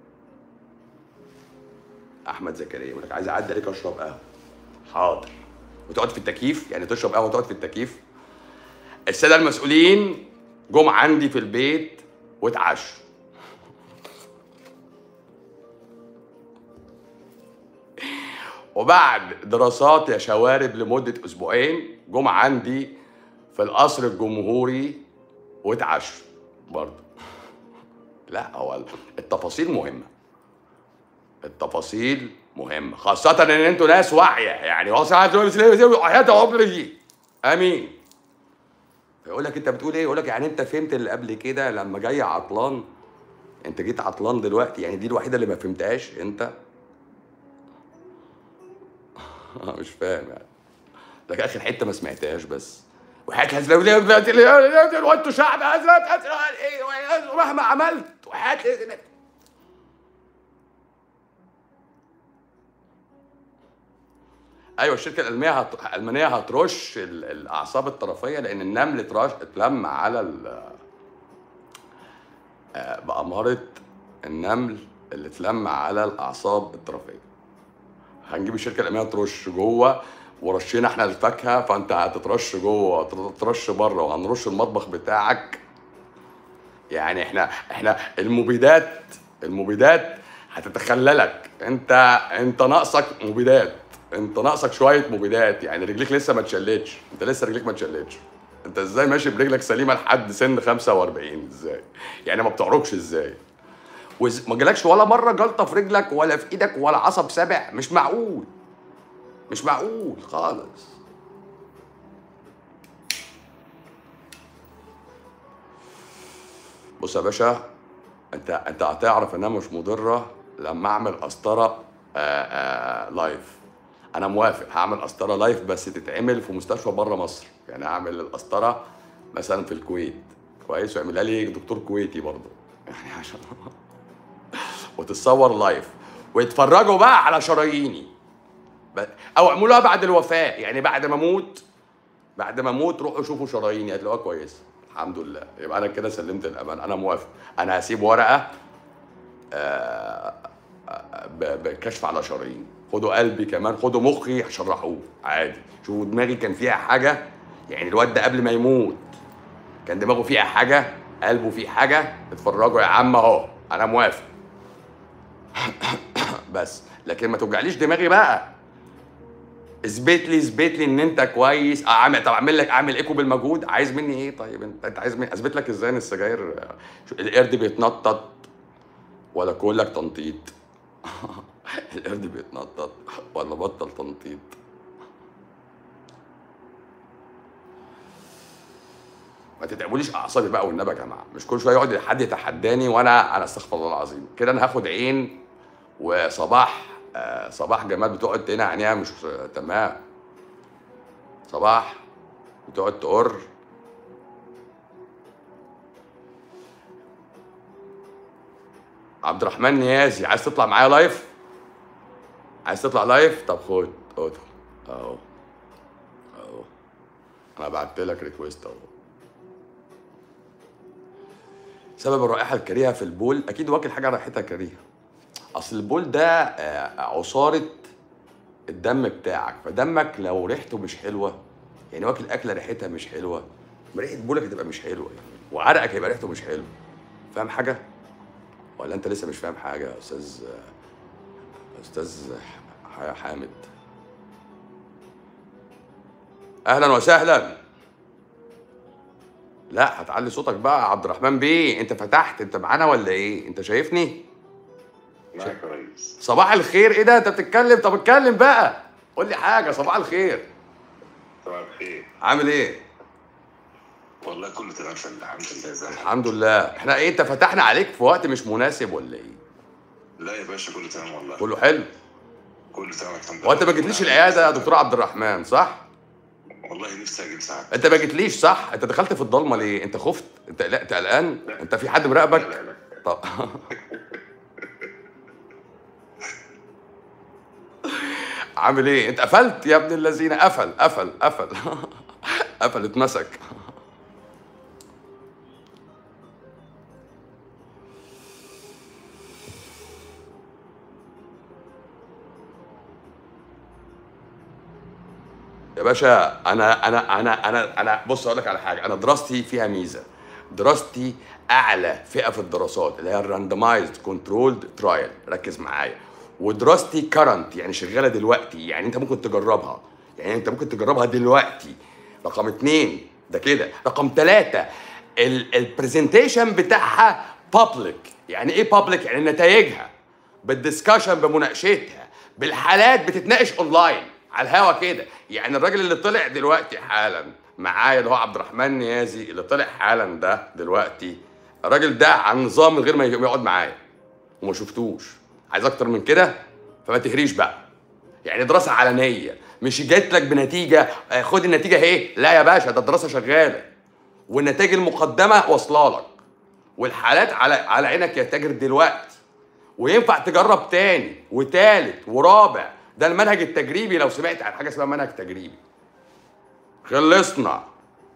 احمد زكريا يقول لك عايز اعدي عليك اشرب قهوه حاضر وتقعد في التكييف يعني تشرب قهوه وتقعد في التكييف الساده المسؤولين جم عندي في البيت واتعشوا وبعد دراسات يا شوارب لمدة أسبوعين جم عندي في القصر الجمهوري واتعشوا برضه لا هو التفاصيل مهمة التفاصيل مهمة خاصة إن أنتوا ناس واعية يعني هو ساعات حياة عمري آمين فيقول لك أنت بتقول إيه؟ يقول لك يعني أنت فهمت اللي قبل كده لما جاي عطلان أنت جيت عطلان دلوقتي يعني دي الوحيدة اللي ما فهمتهاش أنت مش فاهم يعني ده اخر حته ما سمعتهاش بس وحياة هزلة وانتوا شعب هزلة ايه مهما عملت وحياة ايوه الشركه الالمانيه هت... الالمانيه هترش ال- الاعصاب الطرفيه لان النمل اترش اتلم على ال... آه، بأمارة النمل اللي اتلم على الاعصاب الطرفيه هنجيب الشركه الالمانيه ترش جوه ورشينا احنا الفاكهه فانت هتترش جوه تترش بره وهنرش المطبخ بتاعك يعني احنا احنا المبيدات المبيدات هتتخللك انت انت ناقصك مبيدات انت ناقصك شويه مبيدات يعني رجليك لسه ما اتشلتش انت لسه رجليك ما اتشلتش انت ازاي ماشي برجلك سليمه لحد سن 45 ازاي يعني ما بتعرجش ازاي وز... ما جالكش ولا مره جلطه في رجلك ولا في ايدك ولا عصب سابع مش معقول مش معقول خالص بص يا باشا انت انت هتعرف انها مش مضره لما اعمل قسطره آه، آه، لايف انا موافق هعمل قسطره لايف بس تتعمل في مستشفى بره مصر يعني اعمل القسطره مثلا في الكويت كويس ويعملها لي دكتور كويتي برضه يعني عشان وتتصور لايف ويتفرجوا بقى على شراييني ب- او اعملوها بعد الوفاه يعني بعد ما اموت بعد ما اموت روحوا شوفوا شراييني هتلاقوها كويسه الحمد لله يبقى انا كده سلمت الامان انا موافق انا هسيب ورقه آه، آه، ب- بكشف على شرايين خدوا قلبي كمان خدوا مخي شرحوه عادي شوفوا دماغي كان فيها حاجه يعني الواد ده قبل ما يموت كان دماغه فيها حاجه قلبه فيه حاجه اتفرجوا يا عم اهو انا موافق بس لكن ما توجعليش دماغي بقى اثبت لي اثبت لي ان انت كويس آه، اعمل طب اعمل لك اعمل ايكو بالمجهود عايز مني ايه طيب انت انت عايز مني اثبت لك ازاي ان السجاير آه، شو- القرد بيتنطط ولا كلك تنطيط القرد بيتنطط ولا بطل تنطيط ما تتعبوليش اعصابي بقى والنبي يا جماعه مش كل شويه يقعد حد يتحداني وانا انا استغفر الله العظيم كده انا هاخد عين وصباح آه صباح جمال بتقعد هنا عينيها مش آه، تمام صباح بتقعد تقر عبد الرحمن نيازي عايز تطلع معايا لايف عايز تطلع لايف طب خد خد اهو اهو انا بعت لك ريكويست اهو سبب الرائحه الكريهه في البول اكيد واكل حاجه ريحتها كريهه اصل البول ده آه، عصاره الدم بتاعك فدمك لو ريحته مش حلوه يعني واكل اكله ريحتها مش حلوه ما ريحه بولك هتبقى مش حلوه يعني وعرقك هيبقى ريحته مش حلو فاهم حاجه ولا انت لسه مش فاهم حاجه يا استاذ استاذ ح- حامد اهلا وسهلا لا هتعلي صوتك بقى يا عبد الرحمن بيه انت فتحت انت معانا ولا ايه انت شايفني معاك يا ريس صباح الخير ايه ده انت بتتكلم طب اتكلم بقى قول لي حاجه صباح الخير صباح الخير عامل ايه والله كله تمام في الحمد لله زي الحمد الحمد لله احنا ايه انت فتحنا عليك في وقت مش مناسب ولا ايه لا يا باشا كله تمام والله كله حلو كله تمام الحمد لله هو انت ما جيتليش العياده يا دكتور عبد الرحمن صح والله نفسي اجي ساعه انت ما جيتليش صح انت دخلت في الضلمه ليه انت خفت انت لا انت قلقان لا. انت في حد لا مراقبك لا لا طب عامل ايه انت قفلت يا ابن الذين قفل قفل قفل قفل اتمسك يا باشا انا انا انا انا انا بص اقول لك على حاجه انا دراستي فيها ميزه دراستي اعلى فئه في الدراسات اللي هي الراندمايزد كنترولد ترايل ركز معايا ودراستي كرنت يعني شغاله دلوقتي يعني انت ممكن تجربها يعني انت ممكن تجربها دلوقتي رقم اتنين ده كده رقم ثلاثة البرزنتيشن بتاعها بابليك يعني ايه بابليك يعني نتائجها بالدسكشن بمناقشتها بالحالات بتتناقش اونلاين على الهوا كده يعني الراجل اللي طلع دلوقتي حالا معايا اللي هو عبد الرحمن نيازي اللي طلع حالا ده دلوقتي الراجل ده عن نظام من غير ما يقعد معايا وما شفتوش عايز اكتر من كده فما تهريش بقى يعني دراسه علنيه مش جات لك بنتيجه آه، خد النتيجه اهي لا يا باشا ده الدراسه شغاله والنتائج المقدمه واصله لك والحالات على على عينك يا تاجر دلوقتي وينفع تجرب تاني وتالت ورابع ده المنهج التجريبي لو سمعت عن حاجه اسمها منهج تجريبي خلصنا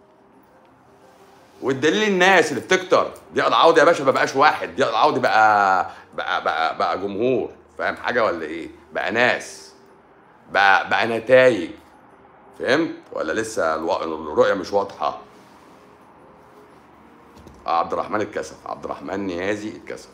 والدليل الناس اللي بتكتر ضياء العوضي يا باشا ما بقاش واحد ضياء العوضي بقى بقى بقى, بقى جمهور فاهم حاجه ولا ايه بقى ناس بقى بقى نتائج فهمت ولا لسه الو- الرؤيه مش واضحه آه، عبد الرحمن اتكسف عبد الرحمن نيازي اتكسف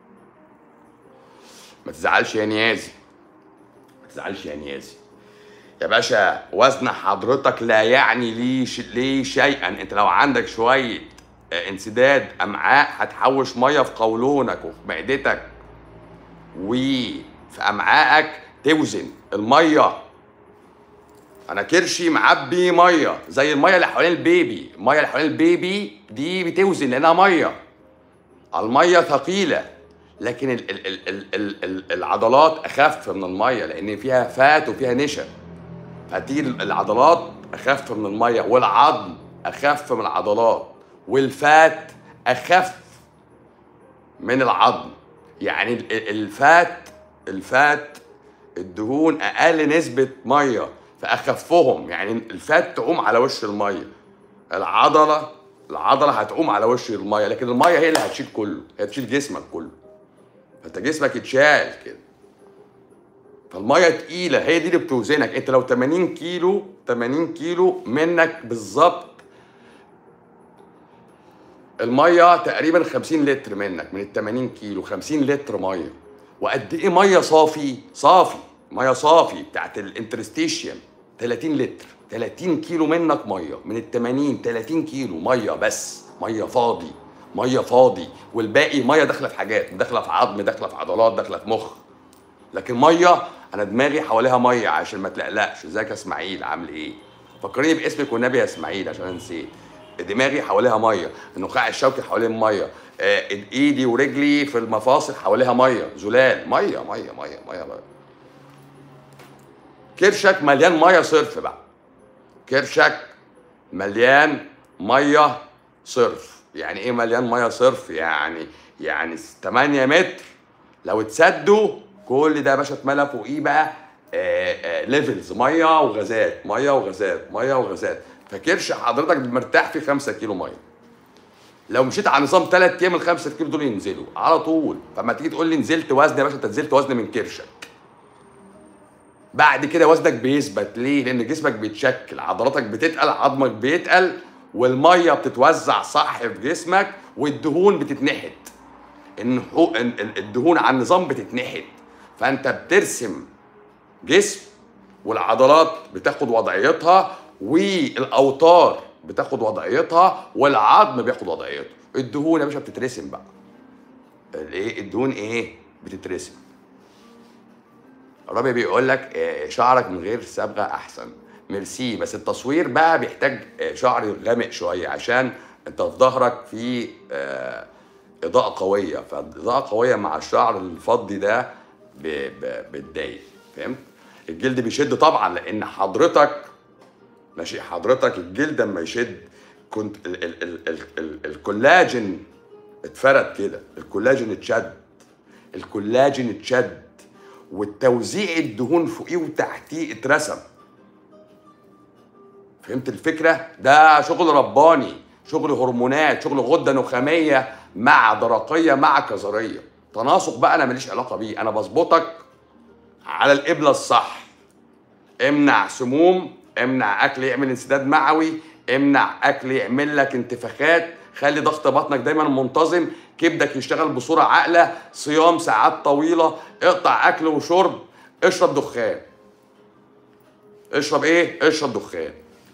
ما تزعلش يا نيازي ما تزعلش يا نيازي يا باشا وزن حضرتك لا يعني لي ش... لي شيئا انت لو عندك شويه آه، انسداد امعاء هتحوش ميه في قولونك وفي معدتك وفي امعائك توزن الميه انا كرشي معبي ميه زي الميه اللي حوالين البيبي الميه اللي حوالين البيبي دي بتوزن لانها ميه الميه ثقيله لكن ال ال ال ال ال ال العضلات اخف من الميه لان فيها فات وفيها نشا فتيجي العضلات اخف من الميه والعظم اخف من العضلات والفات اخف من العظم يعني ال- ال- الفات الفات الدهون اقل نسبه ميه فاخفهم يعني الفات تعوم على وش الميه العضله العضله هتعوم على وش الميه لكن الميه هي اللي هتشيل كله هي تشيل جسمك كله فانت جسمك يتشال كده فالميه تقيله هي دي اللي بتوزنك انت لو 80 كيلو 80 كيلو منك بالظبط الميه تقريبا 50 لتر منك من ال 80 كيلو 50 لتر ميه وقد ايه ميه صافي صافي ميه صافي بتاعت الانترستيشيوم 30 لتر 30 كيلو منك ميه من ال 80 30 كيلو ميه بس ميه فاضي ميه فاضي والباقي ميه داخله في حاجات داخله في عظم داخله في عضلات داخله في مخ لكن ميه انا دماغي حواليها ميه عشان ما تقلقش ازيك يا اسماعيل عامل ايه فكرني باسمك والنبي يا اسماعيل عشان انا نسيت دماغي حواليها ميه النخاع الشوكي حوالين ميه آه، ايدي ورجلي في المفاصل حواليها ميه زلال ميه ميه ميه ميه, مية. كرشك مليان ميه صرف بقى كرشك مليان ميه صرف يعني ايه مليان ميه صرف يعني يعني 8 متر لو اتسدوا كل ده يا باشا اتملى فوقيه بقى ليفلز ميه وغازات ميه وغازات ميه وغازات فكرش حضرتك مرتاح في 5 كيلو ميه لو مشيت على نظام 3 ايام ال 5 كيلو دول ينزلوا على طول فما تيجي تقول لي نزلت وزن يا باشا انت نزلت وزن من كرشك بعد كده وزنك بيثبت ليه؟ لان جسمك بيتشكل عضلاتك بتتقل عظمك بيتقل والميه بتتوزع صح في جسمك والدهون بتتنحت النحو- ال- ال- الدهون على النظام بتتنحت فانت بترسم جسم والعضلات بتاخد وضعيتها والاوتار بتاخد وضعيتها والعظم بياخد وضعيته الدهون يا باشا بتترسم بقى الايه الدهون ايه بتترسم الرابع بيقول لك آه، شعرك من غير صبغه احسن ميرسي بس التصوير بقى بيحتاج آه، شعر غامق شويه عشان انت في ظهرك في آه، اضاءه قويه فالاضاءه قويه مع الشعر الفضي ده ب- ب- بتضايق فهمت الجلد بيشد طبعا لان حضرتك ماشي حضرتك الجلد لما يشد كنت ال ال ال ال ال الكولاجين اتفرد كده الكولاجين اتشد الكولاجين اتشد والتوزيع الدهون فوقيه وتحتيه اترسم فهمت الفكره ده شغل رباني شغل هرمونات شغل غده نخاميه مع درقيه مع كظريه تناسق بقى انا ماليش علاقه بيه انا بظبطك على القبله الصح امنع سموم امنع اكل يعمل انسداد معوي امنع اكل يعمل لك انتفاخات خلي ضغط بطنك دايما منتظم كبدك يشتغل بصوره عاقله صيام ساعات طويله اقطع اكل وشرب اشرب دخان اشرب ايه اشرب دخان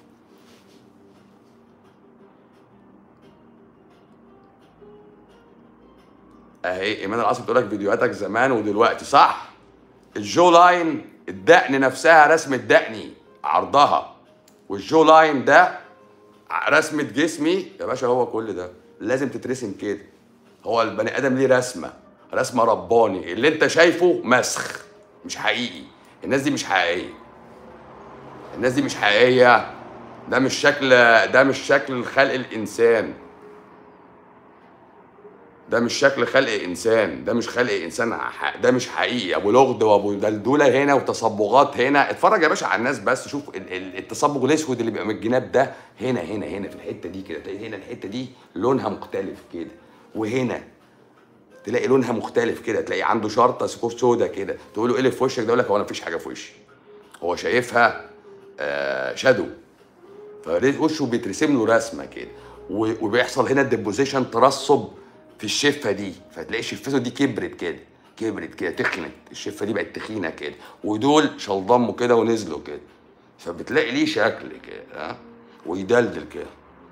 اهي ايمان العاصي بتقول لك فيديوهاتك زمان ودلوقتي صح الجو لاين الدقن نفسها رسمة دقني عرضها والجو لاين ده رسمة جسمي يا باشا هو كل ده لازم تترسم كده هو البني ادم ليه رسمة رسمة رباني اللي انت شايفه مسخ مش حقيقي الناس دي مش حقيقية الناس دي مش حقيقية ده مش شكل ده مش شكل خلق الانسان ده مش شكل خلق انسان ده مش خلق انسان ح- ده مش حقيقي ابو لغد وابو دلدوله هنا وتصبغات هنا اتفرج يا باشا على الناس بس شوف ال- ال- التصبغ الاسود اللي بيبقى من الجناب ده هنا هنا هنا في الحته دي كده تلاقي هنا الحته دي لونها مختلف كده وهنا تلاقي لونها مختلف كده تلاقي عنده شرطه سكور سودا كده تقول له ايه اللي في وشك ده يقول لك هو انا مفيش حاجه في وشي هو شايفها آه شادو فوشه بيترسم له رسمه كده و- وبيحصل هنا الديبوزيشن ترسب في الشفه دي فتلاقي شفته دي كبرت كده كبرت كده تخنت الشفه دي بقت تخينه كده ودول شلضموا كده ونزلوا كده فبتلاقي ليه شكل كده ها ويدلدل كده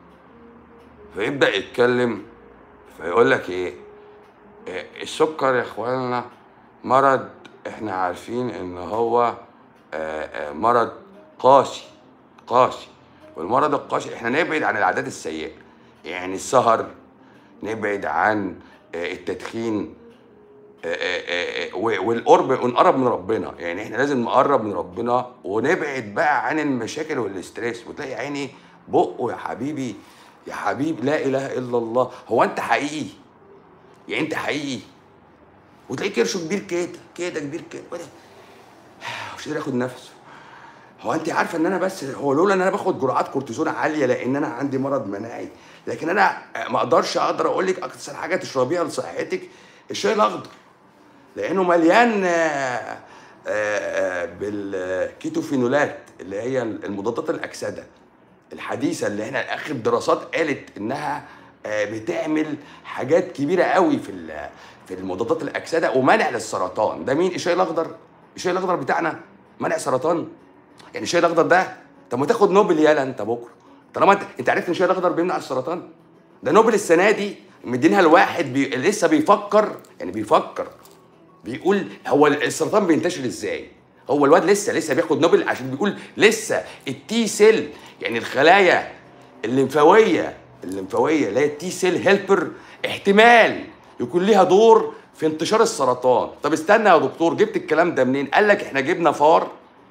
فيبدا يتكلم فيقول لك ايه إيه، السكر يا اخوانا مرض احنا عارفين ان هو آه، آه، مرض قاسي قاسي والمرض القاسي احنا نبعد عن العادات السيئه يعني السهر نبعد عن آه، التدخين آه، آه، آه، و- والقرب ونقرب من ربنا يعني احنا لازم نقرب من ربنا ونبعد بقى عن المشاكل والاستريس وتلاقي عيني بقه يا حبيبي يا حبيب لا اله الا الله هو انت حقيقي يعني انت حقيقي وتلاقي كرشه كبير كده كده كبير كده وده مش قادر ياخد نفسه هو انت عارفه ان انا بس هو لولا ان انا باخد جرعات كورتيزون عاليه لان انا عندي مرض مناعي لكن انا ما اقدرش اقدر اقول لك اكتر حاجه تشربيها لصحتك الشاي الاخضر لانه مليان آه، آه، بالكيتوفينولات اللي هي المضادات الاكسده الحديثه اللي احنا اخر دراسات قالت انها آه، بتعمل حاجات كبيره قوي في ال- في المضادات الاكسده ومنع للسرطان ده مين الشاي الاخضر الشاي الاخضر بتاعنا منع سرطان يعني الشاي الاخضر ده طب ما تاخد نوبل يالا انت بكره طالما انت انت عرفت ان الشاي الاخضر بيمنع السرطان ده نوبل السنه دي مدينها لواحد بي... لسه بيفكر يعني بيفكر بيقول هو السرطان بينتشر ازاي هو الواد لسه لسه بياخد نوبل عشان بيقول لسه التي سيل يعني الخلايا الليمفاويه الليمفاويه اللي هي التي سيل هيلبر احتمال يكون ليها دور في انتشار السرطان طب استنى يا دكتور جبت الكلام ده منين قال لك احنا جبنا فار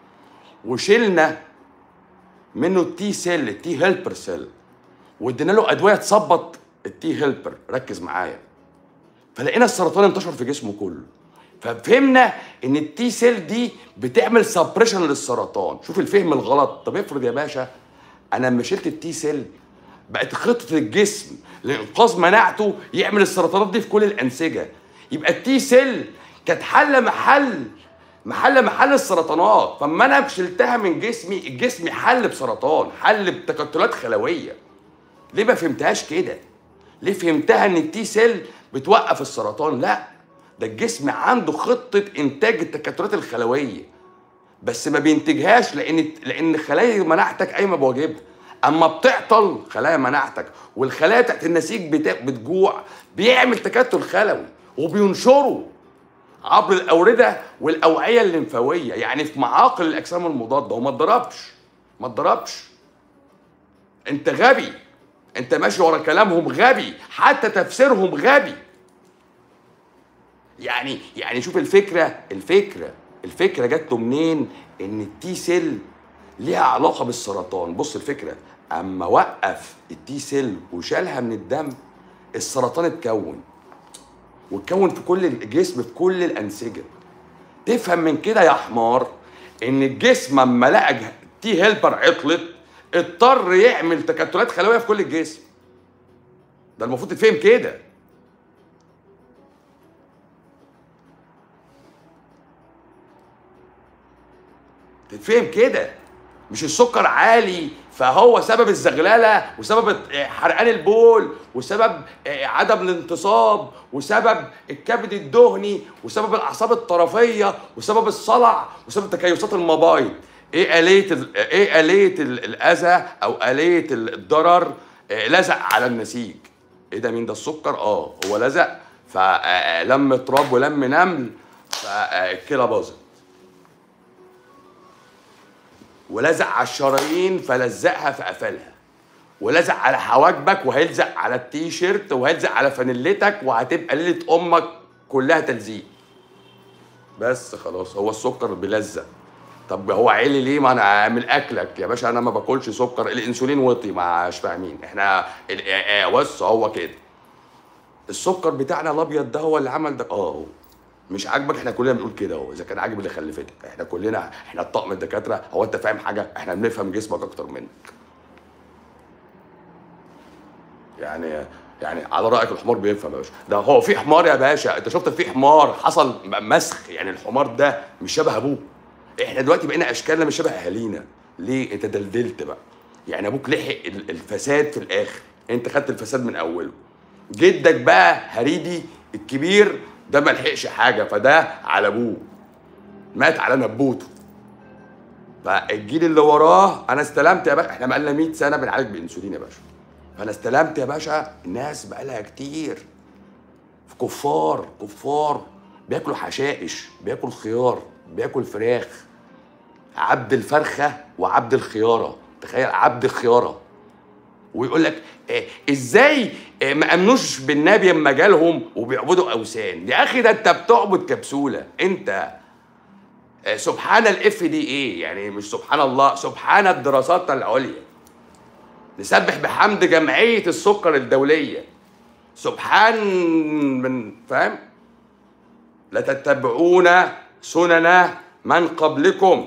وشلنا منه التي سيل التي هيلبر سيل وادينا له ادويه تظبط التي هيلبر ركز معايا فلقينا السرطان انتشر في جسمه كله ففهمنا ان التي سيل دي بتعمل سبريشن للسرطان شوف الفهم الغلط طب افرض يا باشا انا لما شلت التي سيل بقت خطه الجسم لانقاذ مناعته يعمل السرطانات دي في كل الانسجه يبقى التي سيل كانت حل محل محل محل السرطانات فاما انا شلتها من جسمي الجسم حل بسرطان حل بتكتلات خلويه ليه ما فهمتهاش كده ليه فهمتها ان التي سيل بتوقف السرطان لا ده الجسم عنده خطه انتاج التكتلات الخلويه بس ما بينتجهاش لان لان خلايا مناعتك قايمه بواجبها اما بتعطل خلايا مناعتك والخلايا بتاعت النسيج بتا- بتجوع بيعمل تكتل خلوي وبينشره عبر الاورده والاوعيه الليمفاويه يعني في معاقل الاجسام المضاده وما اتضربش ما اتضربش انت غبي انت ماشي ورا كلامهم غبي حتى تفسيرهم غبي يعني يعني شوف الفكره الفكره الفكره جات له منين ان التي سيل ليها علاقه بالسرطان بص الفكره اما وقف التي سيل وشالها من الدم السرطان اتكون واتكون في كل الجسم في كل الانسجه تفهم من كده يا حمار ان الجسم اما لقى جه- تي هيلبر عطلت اضطر يعمل تكتلات خلويه في كل الجسم ده المفروض تتفهم كده تتفهم كده مش السكر عالي فهو سبب الزغلله وسبب حرقان البول وسبب عدم الانتصاب وسبب الكبد الدهني وسبب الاعصاب الطرفيه وسبب الصلع وسبب تكيسات المبايض ايه آلية ال- ايه آلية ال- الاذى او آلية الضرر آه، لزق على النسيج ايه ده مين ده السكر اه هو لزق فلم تراب ولم نمل فالكلى باظت ولزق على الشرايين فلزقها فقفلها ولزق على حواجبك وهيلزق على التيشيرت وهيلزق على فانيلتك وهتبقى ليله امك كلها تلزيق بس خلاص هو السكر بيلزق طب هو عالي ليه ما انا من اكلك يا باشا انا ما باكلش سكر الانسولين وطي مش فاهمين احنا ال- آه، آه، بص هو كده السكر بتاعنا الابيض ده هو اللي عمل ده اه هو مش عاجبك احنا كلنا بنقول كده اهو اذا كان عاجب اللي خلفتك احنا كلنا احنا الطقم الدكاتره هو انت فاهم حاجه احنا بنفهم جسمك اكتر منك يعني يعني على رايك الحمار بيفهم يا باشا ده هو في حمار يا باشا انت شفت في حمار حصل م- مسخ يعني الحمار ده مش شبه ابوه احنا دلوقتي بقينا اشكالنا مش شبه اهالينا ليه انت دلدلت بقى يعني ابوك لحق ال- الفساد في الاخر انت خدت الفساد من اوله جدك بقى هريدي الكبير ده ما لحقش حاجه فده على ابوه مات على نبوته فالجيل اللي وراه انا استلمت يا باشا احنا بقالنا 100 سنه بنعالج بانسولين يا باشا فانا استلمت يا باشا الناس بقالها كتير كفار كفار بياكلوا حشائش بياكل خيار بياكل فراخ عبد الفرخه وعبد الخياره تخيل عبد الخياره ويقول لك إيه ازاي إيه ما امنوش بالنبي اما جالهم وبيعبدوا اوثان يا اخي ده انت بتعبد كبسوله انت إيه سبحان الاف دي ايه يعني مش سبحان الله سبحان الدراسات العليا نسبح بحمد جمعيه السكر الدوليه سبحان من فاهم لتتبعون سنن من قبلكم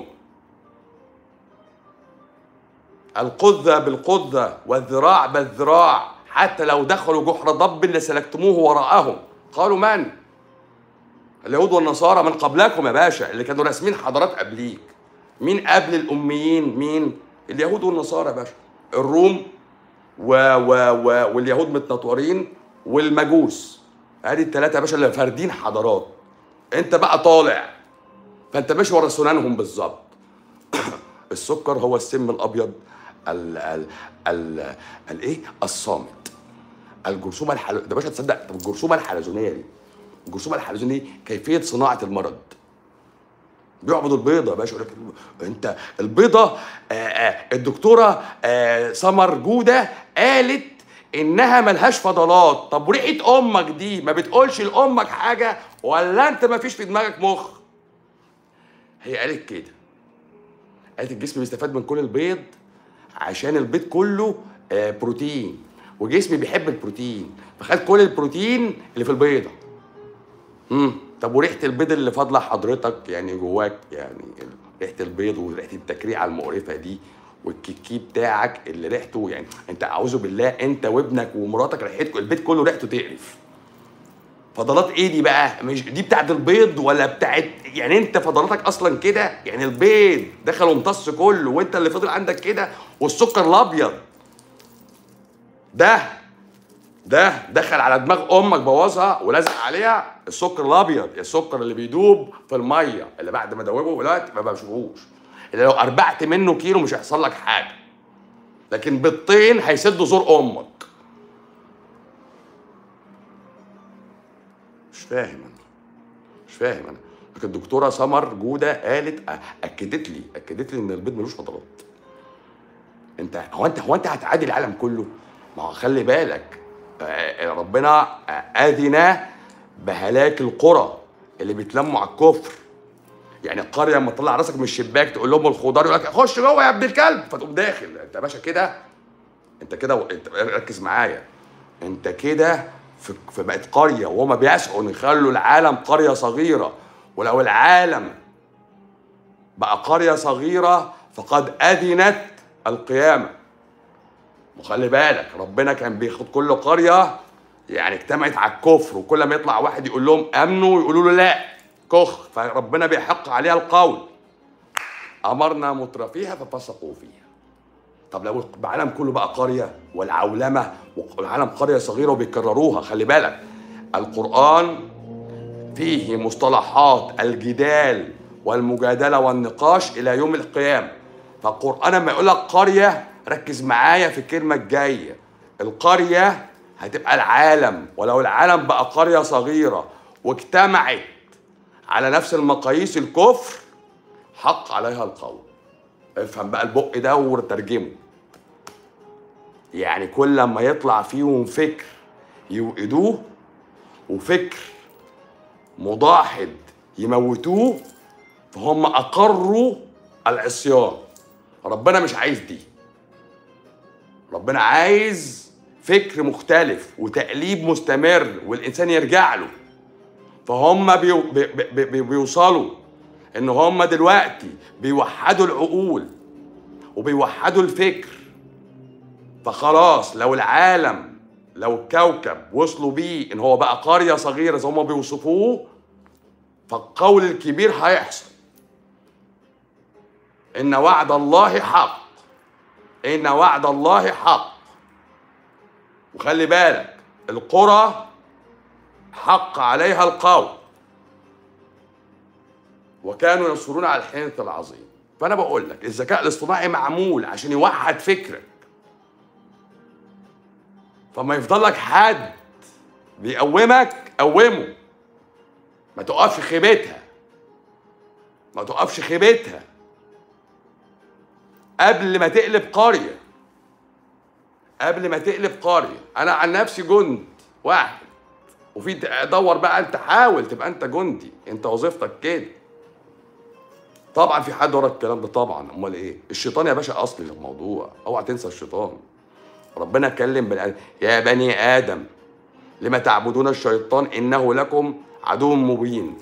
القذة بالقذة والذراع بالذراع حتى لو دخلوا جحر ضب لسلكتموه وراءهم قالوا من؟ اليهود والنصارى من قبلكم يا باشا اللي كانوا راسمين حضارات قبليك مين قبل الأميين مين؟ اليهود والنصارى يا باشا الروم و و و واليهود متنطورين والمجوس ادي الثلاثه يا باشا اللي فاردين حضارات انت بقى طالع فانت ماشي ورا سنانهم بالظبط السكر هو السم الابيض ال ال ال الايه الصامت الجرثومه الحل... ده باشا تصدق طب الجرثومه الحلزونيه دي الجرثومه الحلزونيه دي كيفيه صناعه المرض بيعبدوا البيضه يا باشا يقول لك انت البيضه آه آه الدكتوره آه سمر جوده قالت انها ملهاش فضلات طب وريحه امك دي ما بتقولش لامك حاجه ولا انت ما فيش في دماغك مخ هي قالت كده قالت الجسم بيستفاد من كل البيض عشان البيض كله آه بروتين وجسمي بيحب البروتين فخد كل البروتين اللي في البيضه امم طب وريحه البيض اللي فاضله حضرتك يعني جواك يعني ريحه البيض وريحه التكريعه المقرفه دي والكيكي بتاعك اللي ريحته يعني انت اعوذ بالله انت وابنك ومراتك ريحتكم البيت كله ريحته تقرف فضلات ايه دي بقى مش دي بتاعت البيض ولا بتاعت يعني انت فضلاتك اصلا كده يعني البيض دخل وامتص كله وانت اللي فضل عندك كده والسكر الابيض ده ده دخل على دماغ امك بوظها ولزق عليها السكر الابيض السكر اللي بيدوب في الميه اللي بعد ما دوبه دلوقتي ما بشوفوش اللي لو اربعت منه كيلو مش هيحصل لك حاجه لكن بيضتين هيسدوا زور امك مش فاهم انا مش فاهم انا لكن الدكتوره سمر جوده قالت اكدت لي اكدت لي ان البيض ملوش فضلات انت هو انت هو انت هتعادي العالم كله ما هو خلي بالك آه، ربنا آه، اذن بهلاك القرى اللي بيتلموا على الكفر يعني القريه لما تطلع راسك من الشباك تقول لهم الخضار يقول لك خش جوه يا ابن الكلب فتقوم داخل انت يا باشا كده انت كده انت ركز معايا انت كده في في بقت قريه وهما بيسعوا ان يخلوا العالم قريه صغيره ولو العالم بقى قريه صغيره فقد اذنت القيامه وخلي بالك ربنا كان بياخد كل قريه يعني اجتمعت على الكفر وكل ما يطلع واحد يقول لهم امنوا يقولوا له لا كخ فربنا بيحق عليها القول امرنا مترفيها ففسقوا فيها طب لو العالم كله بقى قريه والعولمه والعالم قريه صغيره وبيكرروها خلي بالك القران فيه مصطلحات الجدال والمجادله والنقاش الى يوم القيامه فالقران لما يقول لك قريه ركز معايا في الكلمه الجايه القريه هتبقى العالم ولو العالم بقى قريه صغيره واجتمعت على نفس المقاييس الكفر حق عليها القول افهم بقى البق ده وترجمه يعني كل ما يطلع فيهم فكر يوقدوه وفكر مضاحد يموتوه فهم اقروا العصيان ربنا مش عايز دي ربنا عايز فكر مختلف وتقليب مستمر والانسان يرجع له فهم بيو بي بي بي بيوصلوا ان هم دلوقتي بيوحدوا العقول وبيوحدوا الفكر فخلاص لو العالم لو الكوكب وصلوا بيه ان هو بقى قريه صغيره زي ما بيوصفوه فالقول الكبير هيحصل ان وعد الله حق ان وعد الله حق وخلي بالك القرى حق عليها القول وكانوا ينصرون على الحنث العظيم فانا بقول لك الذكاء الاصطناعي معمول عشان يوحد فكرك فما يفضل لك حد بيقومك قومه ما تقفش خيبتها ما تقفش خيبتها قبل ما تقلب قريه قبل ما تقلب قريه انا عن نفسي جند واحد وفي دور بقى انت حاول تبقى انت جندي انت وظيفتك كده طبعا في حد ورا الكلام ده طبعا امال ايه الشيطان يا باشا اصلي للموضوع اوعى تنسى الشيطان ربنا كلم بني ادم يا بني ادم لما تعبدون الشيطان انه لكم عدو مبين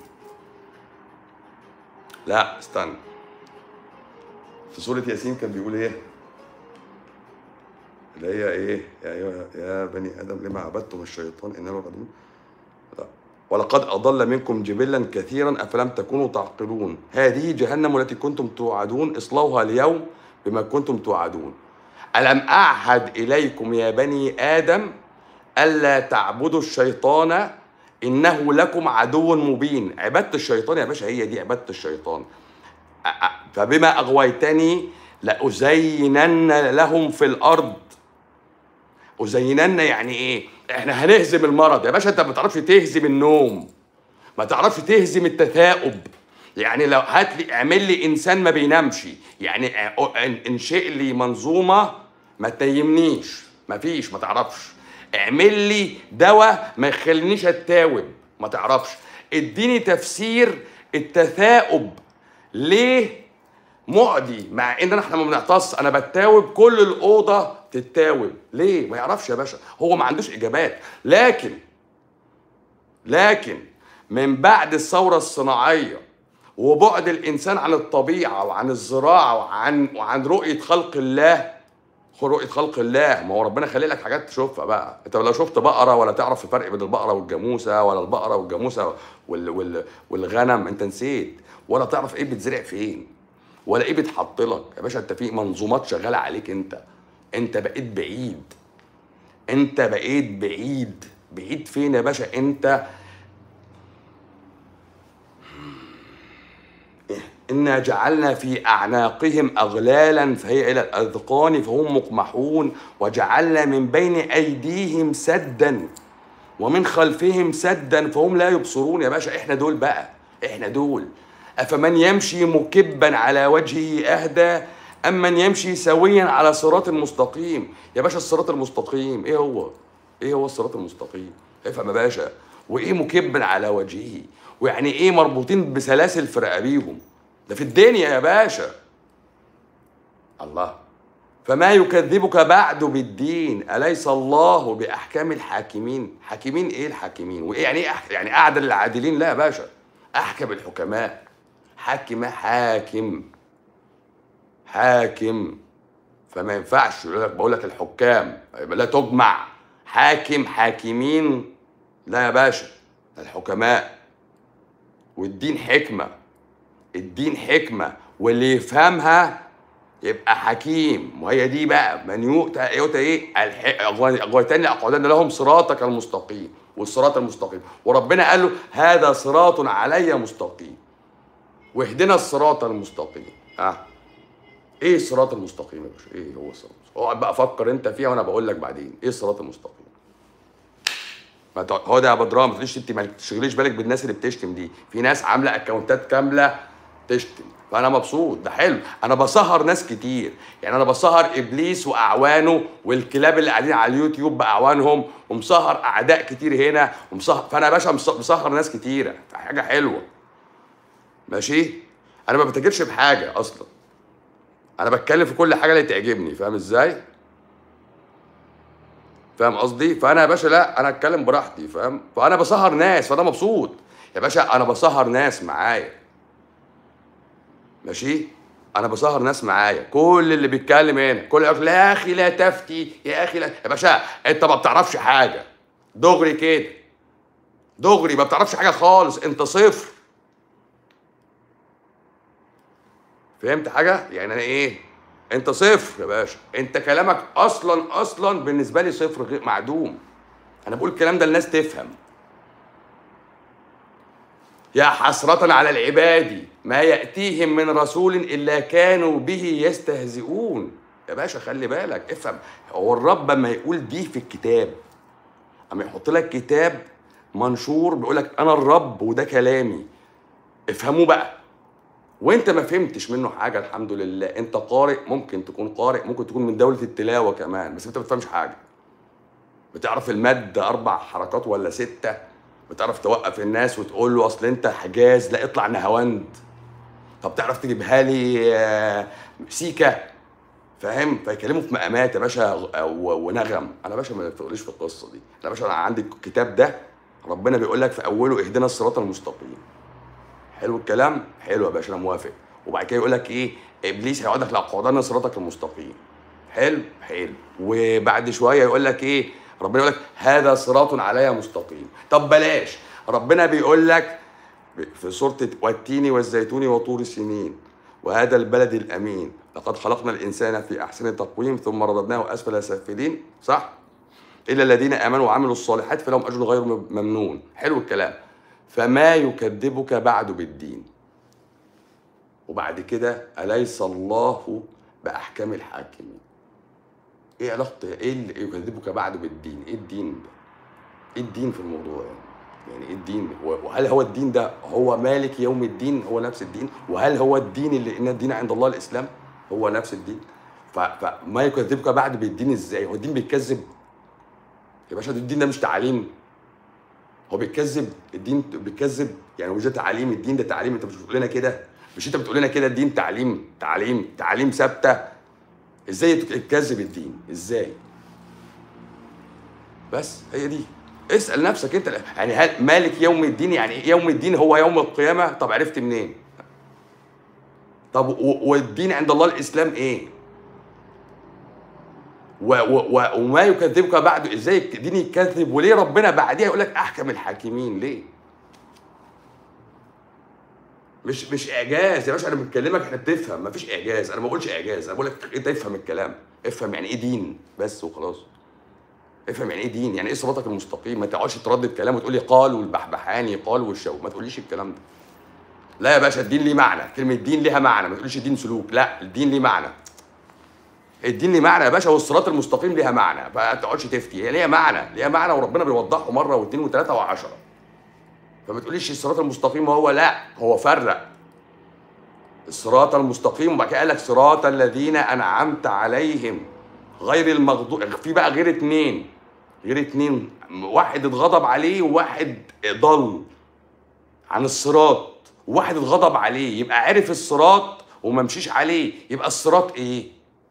لا استنى في سورة ياسين كان بيقول ايه؟ اللي هي ايه؟ يا أيها يا بني ادم لما عبدتم الشيطان انه لكم عدو لا ولقد اضل منكم جبلا كثيرا افلم تكونوا تعقلون هذه جهنم التي كنتم توعدون اصلوها اليوم بما كنتم توعدون الم اعهد اليكم يا بني ادم الا تعبدوا الشيطان انه لكم عدو مبين عباده الشيطان يا باشا هي دي عباده الشيطان أ- أ- فبما اغويتني لازينن لهم في الارض ازينن يعني ايه احنا هنهزم المرض يا باشا انت ما تعرفش تهزم النوم ما تعرفش تهزم التثاؤب يعني لو هات لي اعمل لي انسان ما بينامش يعني أ- ان- انشئ لي منظومه ما تنيمنيش ما فيش ما تعرفش اعمل لي دواء ما يخلينيش اتاوب ما تعرفش اديني تفسير التثاؤب ليه معدي مع ان احنا ما بنعطس انا بتاوب كل الاوضه تتاوب ليه ما يعرفش يا باشا هو ما عندوش اجابات لكن لكن من بعد الثوره الصناعيه وبعد الانسان عن الطبيعه وعن الزراعه وعن وعن رؤيه خلق الله رؤيه خلق الله ما هو ربنا خلق لك حاجات تشوفها بقى انت لو شفت بقره ولا تعرف الفرق بين البقره والجاموسه ولا البقره والجاموسه وال وال والغنم انت نسيت ولا تعرف ايه بيتزرع فين ولا ايه بيتحط لك يا باشا انت في منظومات شغاله عليك انت انت بقيت بعيد انت بقيت بعيد بعيد فين يا باشا انت إنا جعلنا في أعناقهم أغلالا فهي إلى الأذقان فهم مقمحون وجعلنا من بين أيديهم سدا ومن خلفهم سدا فهم لا يبصرون يا باشا إحنا دول بقى إحنا دول أفمن يمشي مكبا على وجهه أهدى أم من يمشي سويا على صراط مستقيم يا باشا الصراط المستقيم إيه هو؟ إيه هو الصراط المستقيم؟ افهم يا باشا وإيه مكبا على وجهه؟ ويعني إيه مربوطين بسلاسل في رقابيهم؟ ده في الدنيا يا باشا الله فما يكذبك بعد بالدين أليس الله بأحكام الحاكمين حاكمين إيه الحاكمين وإيه يعني إيه أح- يعني أعدل العادلين لا يا باشا أحكم الحكماء حاكم حاكم حاكم فما ينفعش يقول لك بقول لك الحكام يبقى لا تجمع حاكم حاكمين لا يا باشا ده الحكماء والدين حكمه الدين حكمة واللي يفهمها يبقى حكيم وهي دي بقى من يؤتى يؤتى ايه الح- أغوي- اغويتني لاقعدن لهم صراطك المستقيم والصراط المستقيم وربنا قال له هذا صراط علي مستقيم واهدنا الصراط المستقيم اه ايه الصراط المستقيم يا باشا ايه هو الصراط المستقيم اقعد بقى فكر انت فيها وانا بقول لك بعدين ايه الصراط المستقيم ما تع- هو ده يا بدران ما تقوليش انت ما تشغليش بالك بالناس اللي بتشتم دي في ناس عامله اكونتات كامله تشتم فانا مبسوط ده حلو انا بسهر ناس كتير يعني انا بسهر ابليس واعوانه والكلاب اللي قاعدين على اليوتيوب باعوانهم ومسهر اعداء كتير هنا ومسهر فانا يا باشا مس- مسهر ناس كتيره حاجه حلوه ماشي انا ما بتاجرش بحاجه اصلا انا بتكلم في كل حاجه اللي تعجبني فاهم ازاي فاهم قصدي فانا يا باشا لا انا اتكلم براحتي فاهم فانا بسهر ناس فانا مبسوط يا باشا انا بسهر ناس معايا ماشي انا بسهر ناس معايا كل اللي بيتكلم هنا كل يقول لا يا اخي لا تفتي يا اخي لا يا باشا انت ما بتعرفش حاجه دغري كده دغري ما بتعرفش حاجه خالص انت صفر فهمت حاجه يعني انا ايه انت صفر يا باشا انت كلامك اصلا اصلا بالنسبه لي صفر غير معدوم انا بقول الكلام ده الناس تفهم يا حسرة على العباد ما يأتيهم من رسول إلا كانوا به يستهزئون يا باشا خلي بالك افهم هو الرب لما يقول دي في الكتاب اما يحط لك كتاب منشور بيقول لك انا الرب وده كلامي افهموه بقى وانت ما فهمتش منه حاجه الحمد لله انت قارئ ممكن تكون قارئ ممكن تكون من دوله التلاوه كمان بس انت ما بتفهمش حاجه بتعرف المد اربع حركات ولا سته بتعرف توقف الناس وتقول له اصل انت حجاز لا اطلع نهاوند طب تعرف تجيبها لي آه، سيكا فاهم فيكلموا في مقامات يا باشا و- ونغم انا يا باشا ما تقوليش في القصه دي انا يا باشا انا عندي الكتاب ده ربنا بيقول لك في اوله اهدنا الصراط المستقيم حلو الكلام حلو يا باشا انا موافق وبعد كده يقول لك ايه ابليس هيقعد لك لاقعدن صراطك المستقيم حلو حلو وبعد شويه يقول لك ايه ربنا يقول لك هذا صراط علي مستقيم طب بلاش ربنا بيقول لك في سوره والتين والزيتون وطور سنين وهذا البلد الامين لقد خلقنا الانسان في احسن تقويم ثم رددناه اسفل سافلين صح الا الذين امنوا وعملوا الصالحات فلهم اجر غير ممنون حلو الكلام فما يكذبك بعد بالدين وبعد كده اليس الله باحكام الحاكمين ايه علاقه ايه اللي يكذبك بعد بالدين ايه الدين ده ايه الدين في الموضوع يعني يعني ايه الدين وهل هو الدين ده هو مالك يوم الدين هو نفس الدين وهل هو الدين اللي ان الدين عند الله الاسلام هو نفس الدين ف- فما يكذبك بعد بالدين ازاي هو الدين بيتكذب يا باشا ده الدين ده مش تعليم هو بيتكذب الدين بيتكذب يعني مش ده تعليم الدين ده تعليم انت مش بتقول لنا كده مش انت بتقول لنا كده الدين تعليم تعليم تعليم ثابته ازاي يتكذب الدين ازاي بس هي دي اسال نفسك انت يعني هل مالك يوم الدين يعني إيه يوم الدين هو يوم القيامه طب عرفت منين طب و- والدين عند الله الاسلام ايه و و و وما يكذبك بعد ازاي الدين يكذب وليه ربنا بعديها يقول لك احكم الحاكمين ليه مش مش اعجاز يا باشا انا بكلمك احنا بتفهم مفيش اعجاز انا ما بقولش اعجاز انا بقول لك انت افهم الكلام افهم يعني ايه دين بس وخلاص افهم يعني ايه دين يعني ايه صراطك المستقيم ما تقعدش تردد كلام وتقول لي قال والبحبحاني قال والشو ما تقوليش الكلام ده لا يا باشا الدين ليه معنى كلمه دين ليها معنى ما تقوليش دين سلوك لا الدين ليه معنى الدين ليه معنى يا باشا والصراط المستقيم ليها معنى فما تقعدش تفتي هي ليها معنى ليها معنى وربنا بيوضحه مره واثنين وثلاثه وعشره فما تقوليش الصراط المستقيم هو لا هو فرق الصراط المستقيم وبعد كده قال لك صراط الذين انعمت عليهم غير المغضوب في بقى غير اتنين غير اتنين واحد اتغضب عليه وواحد ضل عن الصراط وواحد اتغضب عليه يبقى عرف الصراط وما مشيش عليه يبقى الصراط ايه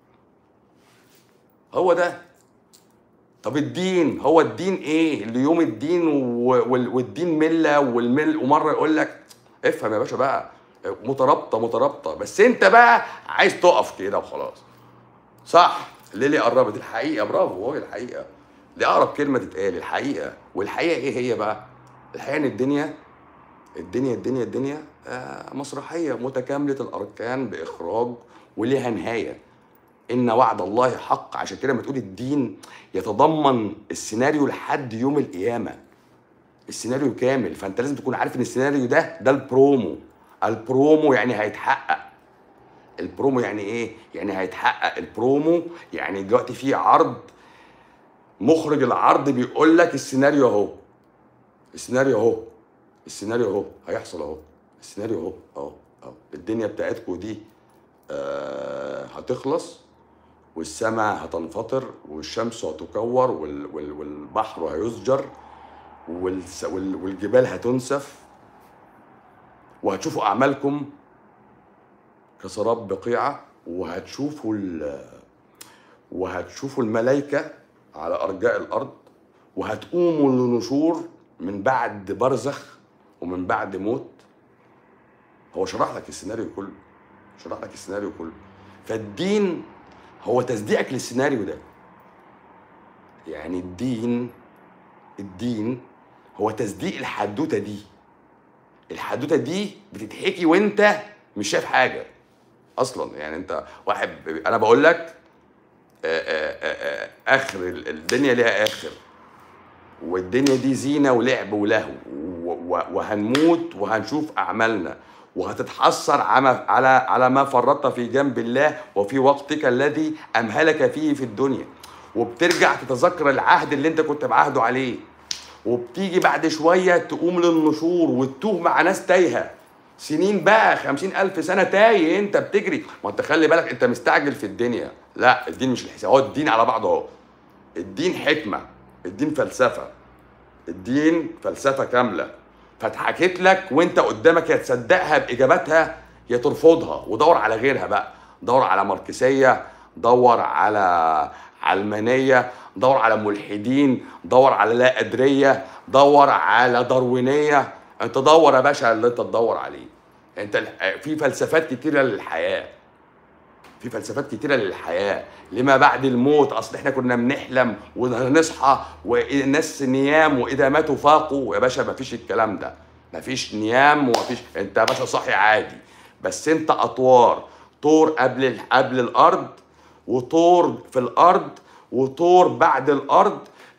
هو ده طب الدين هو الدين ايه اللي يوم الدين و- وال- والدين مله والمل ومره يقول لك افهم يا باشا بقى مترابطه مترابطه بس انت بقى عايز تقف كده وخلاص صح ليلي قربت الحقيقه برافو هو الحقيقه دي اقرب كلمه تتقال الحقيقه والحقيقه ايه هي بقى الحقيقه ان الدنيا الدنيا الدنيا الدنيا آه، مسرحيه متكامله الاركان باخراج وليها نهايه ان وعد الله حق عشان كده لما تقول الدين يتضمن السيناريو لحد يوم القيامه السيناريو كامل فانت لازم تكون عارف ان السيناريو ده ده البرومو البرومو يعني هيتحقق البرومو يعني ايه يعني هيتحقق البرومو يعني دلوقتي في عرض مخرج العرض بيقول لك السيناريو اهو السيناريو اهو السيناريو اهو هيحصل اهو السيناريو اهو اهو اهو الدنيا بتاعتكم دي آه هتخلص والسماء هتنفطر والشمس هتكور وال وال والبحر هيسجر والس وال والجبال هتنسف وهتشوفوا اعمالكم كسراب بقيعه وهتشوفوا ال وهتشوفوا الملائكه على ارجاء الارض وهتقوموا لنشور من بعد برزخ ومن بعد موت هو شرح لك السيناريو كله شرح لك السيناريو كله فالدين هو تصديقك للسيناريو ده يعني الدين الدين هو تصديق الحدوته دي الحدوته دي بتتحكي وانت مش شايف حاجه اصلا يعني انت واحد انا بقول لك آه، آه، آه، آه، اخر ال- الدنيا ليها اخر والدنيا دي زينه ولعب ولهو و- و- وهنموت وهنشوف اعمالنا وهتتحسر على على على ما فرطت في جنب الله وفي وقتك الذي امهلك فيه في الدنيا وبترجع تتذكر العهد اللي انت كنت بعهده عليه وبتيجي بعد شويه تقوم للنشور وتتوه مع ناس تايهه سنين بقى خمسين ألف سنة تايه أنت بتجري ما أنت خلي بالك أنت مستعجل في الدنيا لا الدين مش الحساب هو الدين على بعضه أهو الدين حكمة الدين فلسفة الدين فلسفة كاملة فاتحكيت لك وانت قدامك يا تصدقها باجاباتها يا ترفضها ودور على غيرها بقى دور على ماركسية دور على علمانية دور على ملحدين دور على لا أدرية دور على داروينية انت دور يا باشا اللي انت تدور عليه انت الح- في فلسفات كتيرة للحياة في فلسفات كتيرة للحياة لما بعد الموت أصل إحنا كنا بنحلم ونصحى والناس نيام وإذا ماتوا فاقوا يا باشا مفيش الكلام ده مفيش نيام ومفيش أنت يا باشا صاحي عادي بس أنت أطوار طور قبل ال- قبل الأرض وطور في الأرض وطور بعد الأرض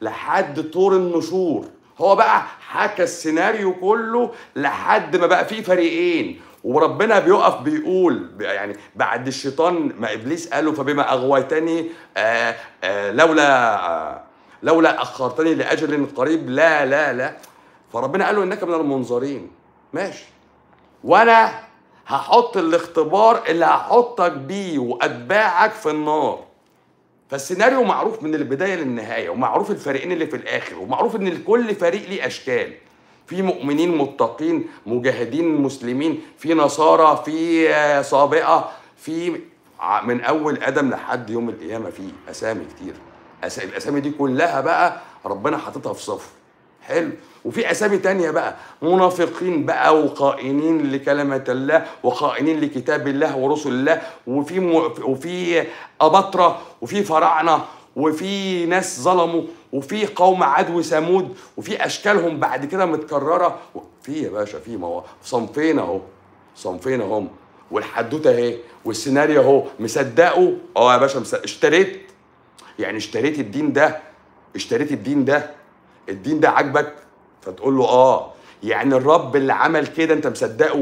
لحد طور النشور هو بقى حكى السيناريو كله لحد ما بقى فيه فريقين وربنا بيقف بيقول يعني بعد الشيطان ما ابليس قال له فبما اغويتني آآ آآ لولا آآ لولا اخرتني لاجل قريب لا لا لا فربنا قال له انك من المنظرين ماشي وانا هحط الاختبار اللي هحطك بيه واتباعك في النار فالسيناريو معروف من البدايه للنهايه ومعروف الفريقين اللي في الاخر ومعروف ان كل فريق ليه اشكال في مؤمنين متقين مجاهدين مسلمين في نصارى في آه، صابئه في ع- من اول ادم لحد يوم القيامه في اسامي كتير أس- الاسامي دي كلها بقى ربنا حاططها في صف حلو وفي اسامي تانية بقى منافقين بقى وخائنين لكلمة الله وخائنين لكتاب الله ورسل الله وفي م... وفي اباطرة وفي فراعنة وفي ناس ظلموا وفي قوم عاد وثمود وفي اشكالهم بعد كده متكررة في يا باشا في ما هو صنفين اهو صنفين اهم والحدوته اهي والسيناريو اهو مصدقه اه يا باشا مصدق. اشتريت يعني اشتريت الدين ده اشتريت الدين ده الدين ده عاجبك فتقول له اه يعني الرب اللي عمل كده انت مصدقه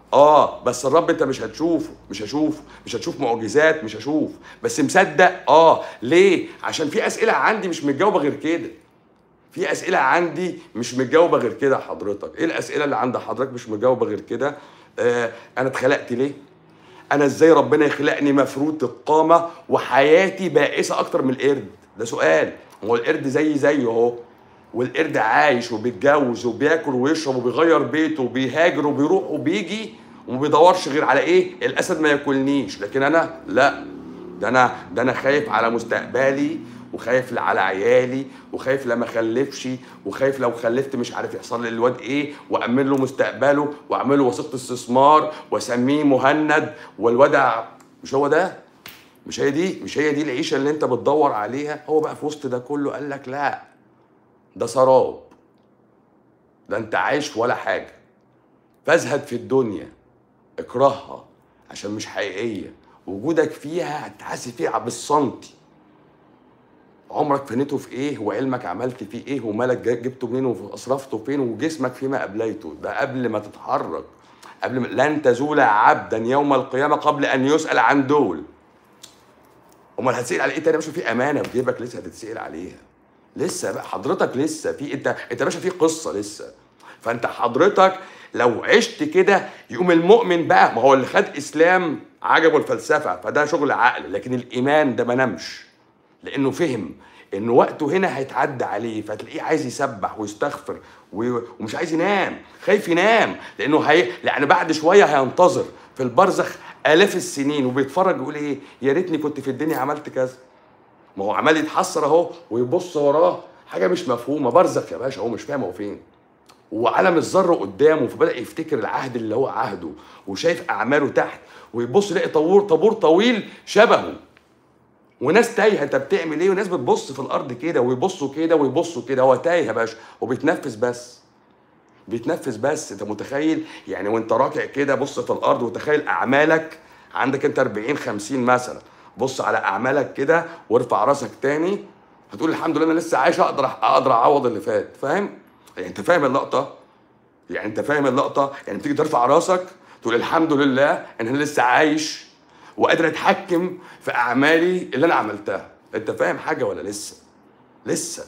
اه بس الرب انت مش هتشوفه مش هشوفه مش هتشوف معجزات مش هشوف بس مصدق اه ليه عشان في اسئله عندي مش متجاوبه غير كده في اسئله عندي مش متجاوبه غير كده حضرتك ايه الاسئله اللي عند حضرتك مش متجاوبه غير كده آه انا اتخلقت ليه انا ازاي ربنا يخلقني مفروض القامه وحياتي بائسه اكتر من القرد ده سؤال هو القرد زي زيه اهو والقرد عايش وبيتجوز وبياكل ويشرب وبيغير بيته وبيهاجر وبيروح وبيجي وما بيدورش غير على ايه الاسد ما ياكلنيش لكن انا لا ده انا ده انا خايف على مستقبلي وخايف على عيالي وخايف لما اخلفش وخايف لو خلفت مش عارف يحصل لي الواد ايه وامن له مستقبله واعمل له وثيقه استثمار واسميه مهند والواد ع- مش هو ده مش هي دي مش هي دي العيشه اللي انت بتدور عليها هو بقى في وسط ده كله قال لك لا ده سراب ده انت عايش ولا حاجه فازهد في الدنيا اكرهها عشان مش حقيقيه وجودك فيها هتحاسب فيها بالسنتي عمرك فنيته في ايه وعلمك عملت فيه ايه ومالك جا- جبته منين واصرفته فين وجسمك فيما ابليته ده قبل ما تتحرك قبل ما لن تزول عبدا يوم القيامه قبل ان يسال عن دول امال هتسال على ايه تاني يا باشا في امانه في جيبك لسه هتتسال عليها لسه بقى حضرتك لسه في انت انت يا باشا في قصه لسه فانت حضرتك لو عشت كده يقوم المؤمن بقى ما هو اللي خد اسلام عجبه الفلسفه فده شغل عقل لكن الايمان ده ما نامش لانه فهم ان وقته هنا هيتعدى عليه فتلاقيه عايز يسبح ويستغفر و- ومش عايز ينام خايف ينام لانه هي لان بعد شويه هينتظر في البرزخ الاف السنين وبيتفرج يقول ايه يا ريتني كنت في الدنيا عملت كذا ما هو عمال يتحسر اهو ويبص وراه حاجه مش مفهومه برزخ يا باشا هو مش فاهم هو فين وعلم الذره قدامه فبدا يفتكر العهد اللي هو عهده وشايف اعماله تحت ويبص يلاقي طابور طابور طويل شبهه وناس تايهه انت بتعمل ايه وناس بتبص في الارض كده ويبصوا كده ويبصوا كده هو تايه يا باشا وبيتنفس بس بيتنفس بس انت متخيل يعني وانت راكع كده بص في الارض وتخيل اعمالك عندك انت 40 50 مثلا بص على اعمالك كده وارفع راسك تاني هتقول الحمد لله انا لسه عايش اقدر اقدر اعوض اللي فات فاهم يعني انت فاهم اللقطه يعني انت فاهم اللقطه يعني بتيجي ترفع راسك تقول الحمد لله ان انا لسه عايش وقادر اتحكم في اعمالي اللي انا عملتها انت فاهم حاجه ولا لسه لسه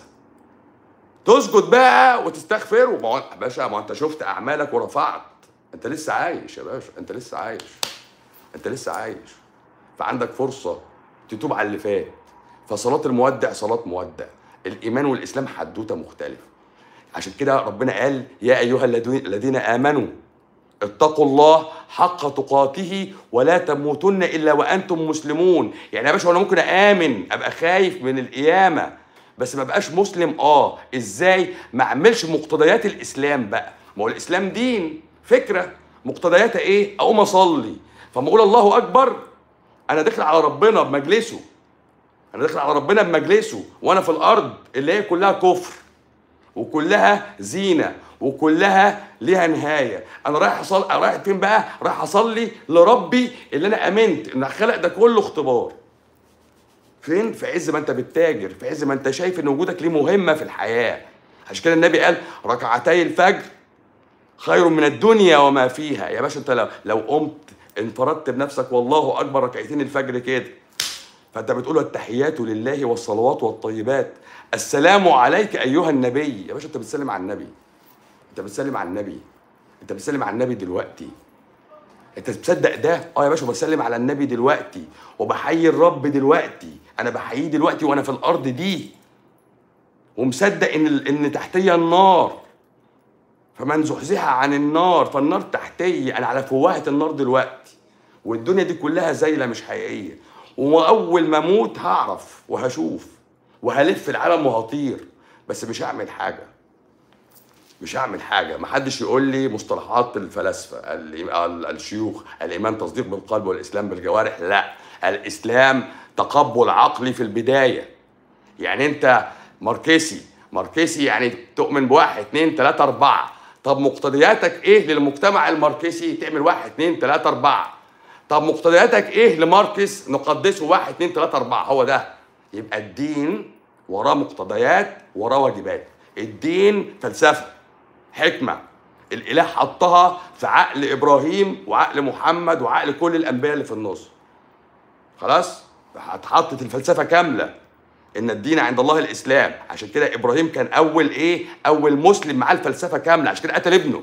تسجد بقى وتستغفر وما هو- يا باشا ما انت شفت اعمالك ورفعت انت لسه عايش يا باشا انت لسه عايش انت لسه عايش فعندك فرصه تتوب على اللي فات فصلاه المودع صلاه مودع الايمان والاسلام حدوته مختلفه عشان كده ربنا قال يا ايها الذين الذين امنوا اتقوا الله حق تقاته ولا تموتن الا وانتم مسلمون يعني يا باشا انا ممكن امن ابقى خايف من القيامه بس ما بقاش مسلم اه ازاي ما اعملش مقتضيات الاسلام بقى ما هو الاسلام دين فكره مقتضياتها ايه اقوم اصلي فما اقول الله اكبر انا داخل على ربنا بمجلسه انا داخل على ربنا بمجلسه وانا في الارض اللي هي كلها كفر وكلها زينه وكلها ليها نهايه انا رايح اصلي رايح فين بقى رايح اصلي لربي اللي انا امنت ان خلق ده كله اختبار فين في عز ما انت بتتاجر في عز ما انت شايف ان وجودك ليه مهمه في الحياه عشان كده النبي قال ركعتي الفجر خير من الدنيا وما فيها يا باشا انت لو لو قمت انفردت بنفسك والله اكبر ركعتين الفجر كده فانت بتقول التحيات لله والصلوات والطيبات السلام عليك ايها النبي يا باشا انت بتسلم على النبي انت بتسلم على النبي انت بتسلم على النبي دلوقتي انت بتصدق ده اه يا باشا بسلم على النبي دلوقتي وبحيي الرب دلوقتي انا بحييه دلوقتي وانا في الارض دي ومصدق ان ال- ان تحتيه النار فمن زحزح عن النار فالنار تحتي انا على فوهة النار دلوقتي والدنيا دي كلها زايله مش حقيقيه واول ما اموت هعرف وهشوف وهلف العالم وهطير بس مش هعمل حاجه مش هعمل حاجه محدش يقول لي مصطلحات الفلاسفه ال- ال- الشيوخ الايمان تصديق بالقلب والاسلام بالجوارح لا الاسلام تقبل عقلي في البدايه يعني انت ماركسي ماركسي يعني تؤمن بواحد اتنين تلاته اربعه طب مقتضياتك ايه للمجتمع الماركسي تعمل واحد اتنين تلاته اربعه طب مقتضياتك ايه لماركس نقدسه واحد اتنين تلاته اربعه هو ده يبقى الدين وراه مقتضيات وراه واجبات الدين فلسفه حكمه الاله حطها في عقل ابراهيم وعقل محمد وعقل كل الانبياء اللي في النص خلاص اتحطت الفلسفه كامله ان الدين عند الله الاسلام عشان كده ابراهيم كان اول ايه اول مسلم معاه الفلسفه كامله عشان كده قتل ابنه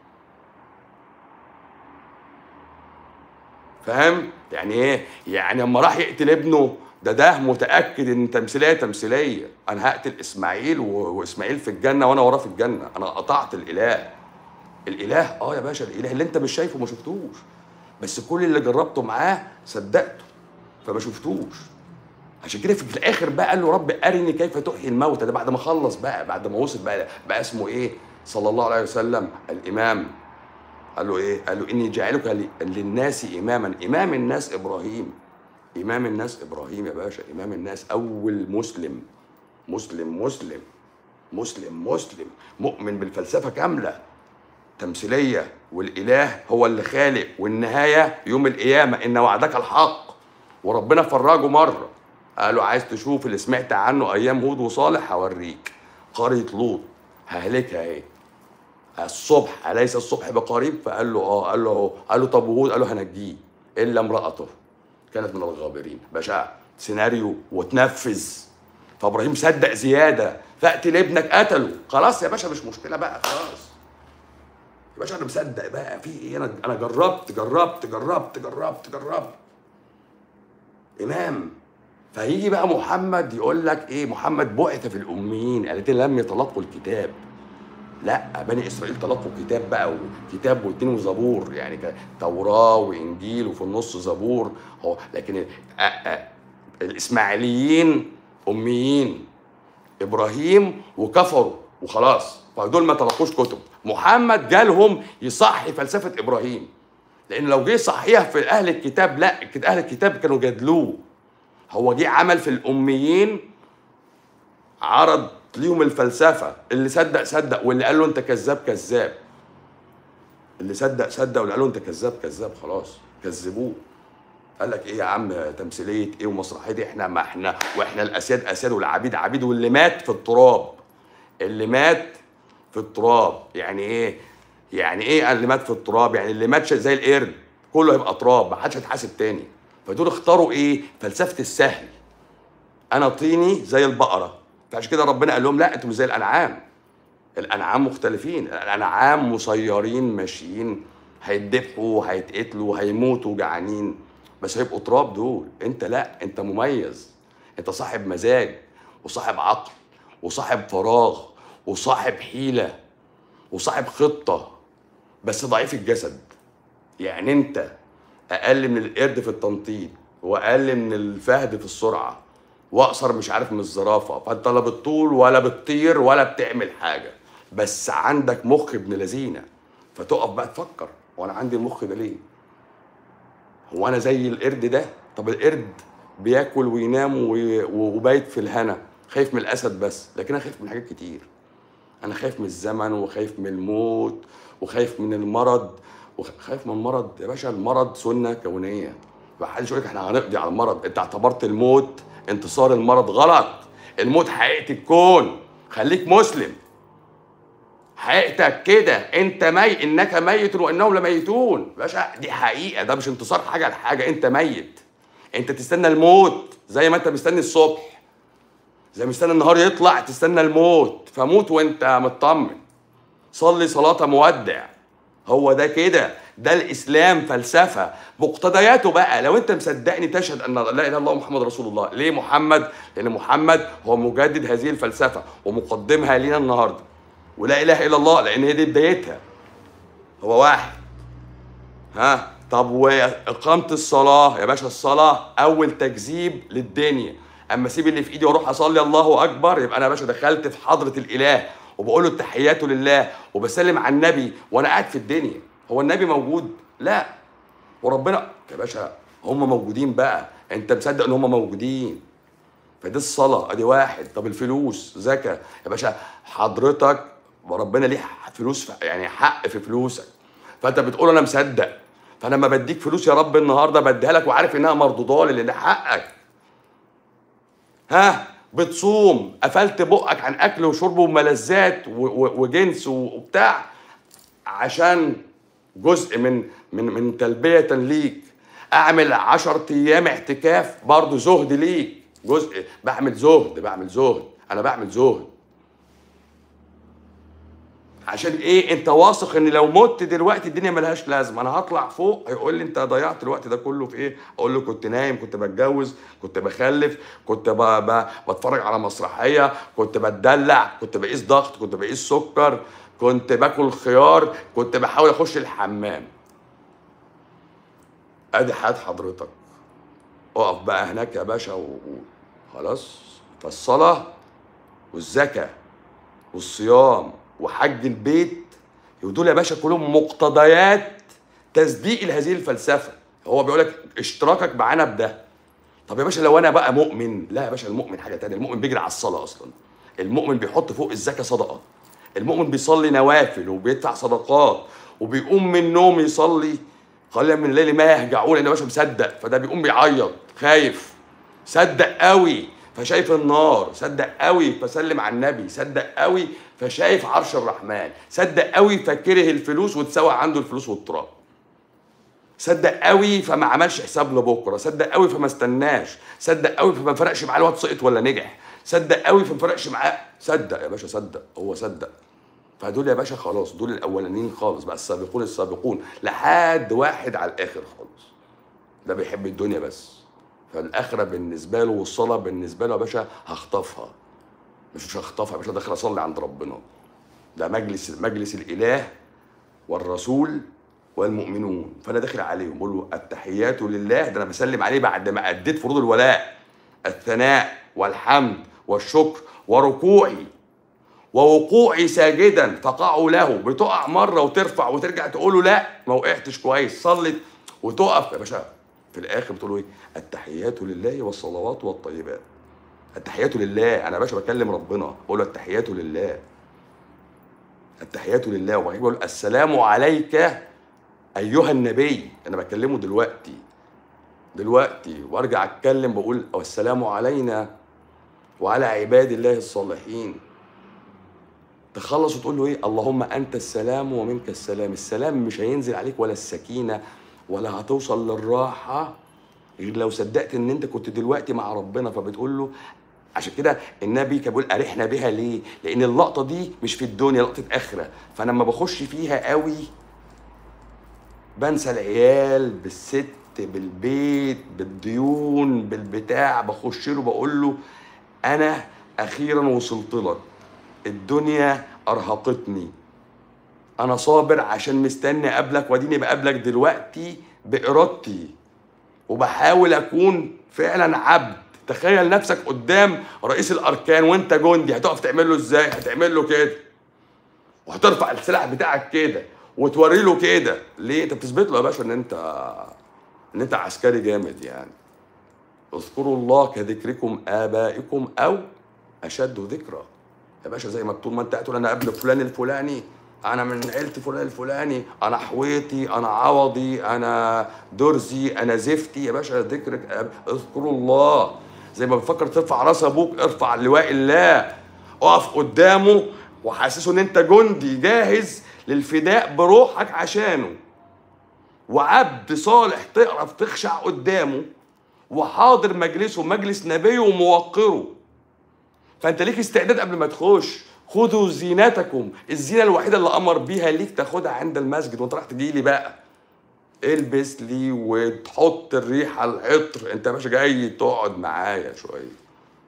فاهم يعني ايه يعني اما راح يقتل ابنه ده ده متاكد ان تمثيليه تمثيليه انا هقتل اسماعيل و... واسماعيل في الجنه وانا وراه في الجنه انا قطعت الاله الاله اه يا باشا الاله اللي انت مش شايفه ما شفتوش بس كل اللي جربته معاه صدقته فما شفتوش عشان كده في الاخر بقى قال له رب ارني كيف تحيي الموتى ده بعد ما خلص بقى بعد ما وصل بقى بقى اسمه ايه صلى الله عليه وسلم الامام قال له ايه قال له اني جاعلك ل- للناس اماما امام الناس ابراهيم امام الناس ابراهيم يا باشا امام الناس اول مسلم مسلم مسلم مسلم مسلم مؤمن بالفلسفه كامله تمثيليه والاله هو اللي خالق والنهايه يوم القيامه ان وعدك الحق وربنا فرجه مره قال له عايز تشوف اللي سمعت عنه ايام هود وصالح هوريك قريه لوط ههلكها ايه الصبح اليس الصبح بقريب فقال له اه قال له اهو قال له طب وهود قال له هنجيه الا امراته كانت من الغابرين باشا سيناريو وتنفذ فابراهيم صدق زياده فاقتل ابنك قتله خلاص يا باشا مش مشكله بقى خلاص يا باشا انا مصدق بقى في ايه انا انا جربت جربت جربت جربت جربت امام فيجي بقى محمد يقول لك ايه محمد بعث في الاميين الذين لم يتلقوا الكتاب لا بني اسرائيل تلقوا كتاب بقى وكتاب واتنين وزبور يعني ك- توراه وانجيل وفي النص زبور هو لكن ال- آ- آ- الاسماعيليين اميين ابراهيم وكفروا وخلاص فدول ما تلقوش كتب محمد جالهم يصحي فلسفه ابراهيم لان لو جه يصحيها في اهل الكتاب لا كده اهل الكتاب كانوا جادلوه هو جه عمل في الاميين عرض ليهم الفلسفه اللي صدق صدق واللي قال له انت كذاب كذاب اللي صدق صدق واللي قال له انت كذاب كذاب خلاص كذبوه قال لك ايه يا عم تمثيليه ايه ومسرحيه دي احنا ما احنا واحنا الاسياد اسياد والعبيد عبيد واللي مات في التراب اللي مات في التراب يعني ايه يعني ايه اللي مات في التراب يعني اللي مات زي القرد كله هيبقى تراب ما حدش هيتحاسب تاني فدول اختاروا ايه فلسفه السهل انا طيني زي البقره فعشان كده ربنا قال لهم لا انتم مش زي الانعام الانعام مختلفين الانعام مسيرين ماشيين هيتذبحوا هيتقتلوا هيموتوا جعانين بس هيبقوا تراب دول انت لا انت مميز انت صاحب مزاج وصاحب عقل وصاحب فراغ وصاحب حيله وصاحب خطه بس ضعيف الجسد يعني انت اقل من القرد في التنطيط واقل من الفهد في السرعه واقصر مش عارف من الزرافه فانت لا بتطول ولا بتطير ولا بتعمل حاجه بس عندك مخ ابن لذينه فتقف بقى تفكر وانا عندي المخ ده ليه هو انا زي القرد ده طب القرد بياكل وينام وي- وبايت في الهنا خايف من الاسد بس لكن انا خايف من حاجات كتير انا خايف من الزمن وخايف من الموت وخايف من المرض وخايف من المرض يا باشا المرض سنه كونيه ما حدش يقول لك احنا هنقضي على المرض انت اعتبرت الموت انتصار المرض غلط الموت حقيقه الكون خليك مسلم حقيقتك كده انت ميت انك ميت وانهم لميتون باشا دي حقيقه ده مش انتصار حاجه لحاجه انت ميت انت تستنى الموت زي ما انت مستني الصبح زي ما مستني النهار يطلع تستنى الموت فموت وانت مطمن صلي صلاه مودع هو ده كده ده الاسلام فلسفه مقتضياته بقى لو انت مصدقني تشهد ان لا اله الا الله محمد رسول الله ليه محمد لان محمد هو مجدد هذه الفلسفه ومقدمها لينا النهارده ولا اله الا الله لان هي دي بدايتها هو واحد ها طب واقامه الصلاه يا باشا الصلاه اول تكذيب للدنيا اما اسيب اللي في ايدي واروح اصلي الله اكبر يبقى انا يا باشا دخلت في حضره الاله وبقول له التحيات لله وبسلم على النبي وانا قاعد في الدنيا هو النبي موجود لا وربنا يا باشا هم موجودين بقى انت مصدق ان هم موجودين فدي الصلاة ادي واحد طب الفلوس زكاة يا باشا حضرتك وربنا ليه فلوس في يعني حق في فلوسك فانت بتقول انا مصدق فانا لما بديك فلوس يا رب النهارده بديها لك وعارف انها مردوده لي لان ده حقك ها بتصوم قفلت بقك عن اكل وشرب وملذات و- و- وجنس وبتاع عشان جزء من من من تلبيه ليك اعمل 10 ايام اعتكاف برضه زهد ليك جزء بعمل زهد بعمل زهد انا بعمل زهد عشان ايه انت واثق ان لو مت دلوقتي الدنيا ملهاش لازمه انا هطلع فوق هيقول لي انت ضيعت الوقت ده كله في ايه اقول له كنت نايم كنت بتجوز كنت بخلف كنت ب... ب... بتفرج على مسرحيه كنت بتدلع كنت بقيس ضغط كنت بقيس سكر كنت باكل خيار كنت بحاول اخش الحمام ادي حياه حضرتك اقف بقى هناك يا باشا و... و- خلاص فالصلاه والزكاه والصيام وحج البيت ودول يا باشا كلهم مقتضيات تصديق لهذه الفلسفه هو بيقول لك اشتراكك معانا بده طب يا باشا لو انا بقى مؤمن لا يا باشا المؤمن حاجه تانية المؤمن بيجري على الصلاه اصلا المؤمن بيحط فوق الزكاه صدقه المؤمن بيصلي نوافل وبيدفع صدقات وبيقوم من النوم يصلي قليلا من الليل ما يهجعون لان يا باشا مصدق فده بيقوم بيعيط خايف صدق قوي فشايف النار صدق قوي فسلم على النبي صدق قوي فشايف عرش الرحمن صدق قوي فكره الفلوس وتساوى عنده الفلوس والتراب صدق قوي فما عملش حساب لبكره صدق قوي فما استناش صدق قوي فما فرقش معاه الواد سقط ولا نجح صدق قوي فما فرقش معاه صدق يا باشا صدق هو صدق فدول يا باشا خلاص دول الاولانيين خالص بقى السابقون السابقون لحد واحد على الاخر خالص ده بيحب الدنيا بس فالاخره بالنسبه له والصلاه بالنسبه له يا باشا هخطفها مش مش هخطفها يا باشا داخل اصلي عند ربنا ده مجلس مجلس الاله والرسول والمؤمنون فانا داخل عليهم بقول له التحيات لله ده انا بسلم عليه بعد ما اديت فروض الولاء الثناء والحمد والشكر وركوعي ووقوعي ساجدا فقعوا له بتقع مره وترفع وترجع تقول له لا ما وقعتش كويس صلت وتقف يا باشا في الاخر بتقول له ايه التحيات لله والصلوات والطيبات التحيات لله انا يا باشا بكلم ربنا بقول له التحيات لله التحيات لله وبعدين بقول له السلام عليك ايها النبي انا بكلمه دلوقتي دلوقتي وارجع اتكلم بقول والسلام علينا وعلى عباد الله الصالحين تخلص وتقول له ايه اللهم انت السلام ومنك السلام السلام مش هينزل عليك ولا السكينه ولا هتوصل للراحه غير لو صدقت ان انت كنت دلوقتي مع ربنا فبتقول له عشان كده النبي كان بيقول ارحنا بها ليه؟ لان اللقطه دي مش في الدنيا لقطه اخره فانا لما بخش فيها قوي بنسى العيال بالست بالبيت بالديون بالبتاع بخش له بقول له انا اخيرا وصلت لك الدنيا ارهقتني انا صابر عشان مستني اقابلك واديني بقابلك دلوقتي بارادتي وبحاول اكون فعلا عبد تخيل نفسك قدام رئيس الاركان وانت جندي هتقف تعمل له ازاي هتعمل له كده وهترفع السلاح بتاعك كده وتوري له كده ليه انت بتثبت له يا باشا ان انت ان انت عسكري جامد يعني اذكروا الله كذكركم ابائكم او اشد ذكرى يا باشا زي ما طول ما انت تقول انا ابن فلان الفلاني انا من عيله فلان الفلاني انا حويطي انا عوضي انا درزي انا زفتي يا باشا ذكرك أب- اذكروا الله زي ما بتفكر ترفع راس ابوك ارفع لواء الله اقف قدامه وحاسسه ان انت جندي جاهز للفداء بروحك عشانه وعبد صالح تعرف تخشع قدامه وحاضر مجلسه مجلس نبيه وموقره فانت ليك استعداد قبل ما تخش خذوا زينتكم الزينه الوحيده اللي امر بيها ليك تاخدها عند المسجد وانت راح تجي لي بقى البس لي وتحط الريحه العطر انت يا باشا جاي تقعد معايا شويه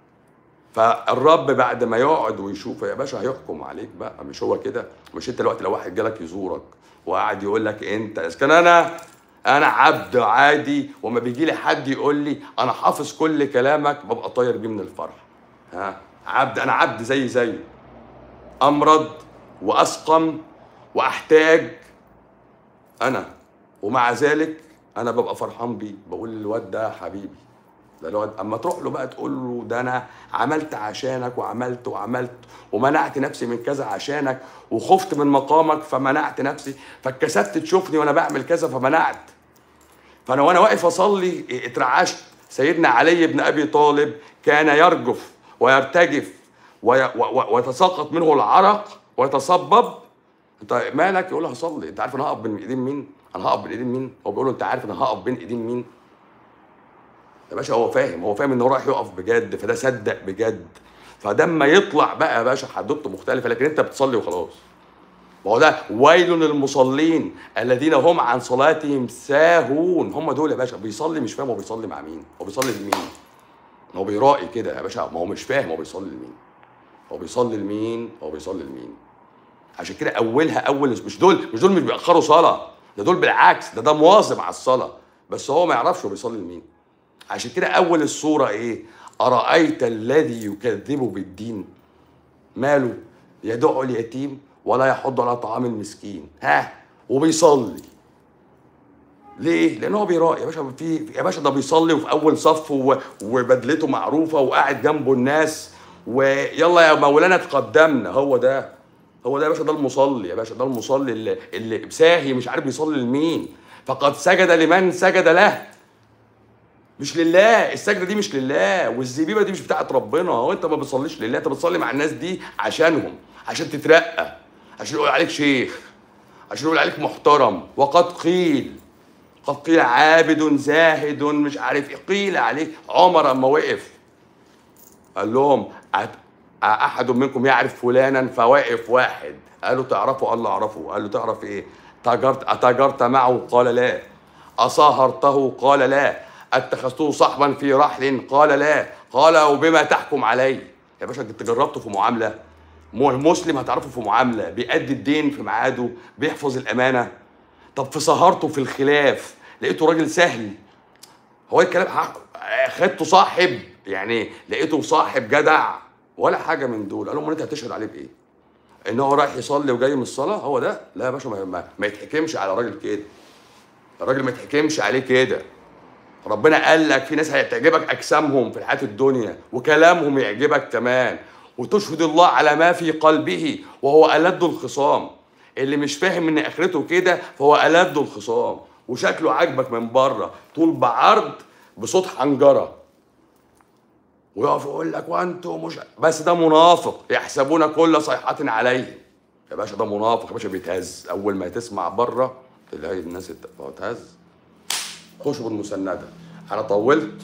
فالرب بعد ما يقعد ويشوف يا باشا هيحكم عليك بقى مش هو كده مش انت دلوقتي لو واحد جالك يزورك وقعد يقول لك انت اذا كان انا انا عبد عادي وما بيجي لي حد يقول لي انا حافظ كل كلامك ببقى طاير بيه من الفرح ها عبد انا عبد زي زيه امرض واسقم واحتاج انا ومع ذلك انا ببقى فرحان بيه بقول للواد ده حبيبي ده الواد اما تروح له بقى تقول له ده انا عملت عشانك وعملت وعملت ومنعت نفسي من كذا عشانك وخفت من مقامك فمنعت نفسي فاتكسفت تشوفني وانا بعمل كذا فمنعت فانا وانا واقف اصلي اترعشت سيدنا علي بن ابي طالب كان يرجف ويرتجف وي- و- و- ويتساقط منه العرق ويتصبب انت مالك يقول له هصلي انت عارف انا هقف بين ايدين مين انا هقف بين ايدين مين هو بيقول له انت عارف انا هقف بين ايدين مين يا باشا هو فاهم هو فاهم انه رايح يقف بجد فده صدق بجد فده اما يطلع بقى يا باشا حدوته مختلفه لكن انت بتصلي وخلاص ما هو ده ويل للمصلين الذين هم عن صلاتهم ساهون هم دول يا باشا بيصلي مش فاهم هو بيصلي مع مين هو بيصلي لمين هو بيرائي كده يا باشا ما هو مش فاهم هو بيصلي لمين هو بيصلي لمين هو بيصلي لمين عشان كده اولها اول مش دول مش دول مش بيأخروا صلاه ده دول بالعكس ده ده مواظب على الصلاه بس هو ما يعرفش هو بيصلي لمين عشان كده اول الصوره ايه ارايت الذي يكذب بالدين ماله يدع اليتيم ولا يحض على طعام المسكين ها وبيصلي ليه؟ لأن هو بيراعي يا باشا في يا باشا ده بيصلي وفي أول صف و- وبدلته معروفة وقاعد جنبه الناس ويلا يا مولانا تقدمنا هو ده هو ده يا باشا ده المصلي يا باشا ده المصلي اللي اللي ساهي مش عارف بيصلي لمين فقد سجد لمن سجد له مش لله السجده دي مش لله والزبيبه دي مش بتاعت ربنا هو انت ما بتصليش لله انت بتصلي مع الناس دي عشانهم عشان تترقى عشان يقول عليك شيخ عشان يقول عليك محترم وقد قيل قد قيل عابد زاهد مش عارف ايه قيل عليه عمر اما وقف قال لهم أت- احد منكم يعرف فلانا فواقف واحد قالوا تعرفه قال له اعرفه قال له تعرف ايه تاجرت اتاجرت معه قال لا اصاهرته قال لا اتخذته صحبا في رحل قال لا قال وبما تحكم علي يا باشا انت جربته في معامله مو المسلم هتعرفه في معامله بيأدي الدين في ميعاده بيحفظ الامانه طب في سهرته في الخلاف لقيته راجل سهل هو الكلام ح- خدته صاحب يعني لقيته صاحب جدع ولا حاجه من دول قال لهم انت هتشهد عليه بايه؟ ان هو رايح يصلي وجاي من الصلاه هو ده لا يا باشا ما, ما, ما يتحكمش على راجل كده الراجل ما يتحكمش عليه كده ربنا قال لك في ناس هتعجبك اجسامهم في الحياه الدنيا وكلامهم يعجبك كمان وتشهد الله على ما في قلبه وهو ألد الخصام اللي مش فاهم ان اخرته كده فهو ألد الخصام وشكله عاجبك من بره طول بعرض بصوت حنجره ويقف يقول لك وانتم مش بس ده منافق يحسبون كل صيحة عليه يا باشا ده منافق يا باشا بيتهز اول ما تسمع بره تلاقي الناس بتهز خشوا بالمسنده انا طولت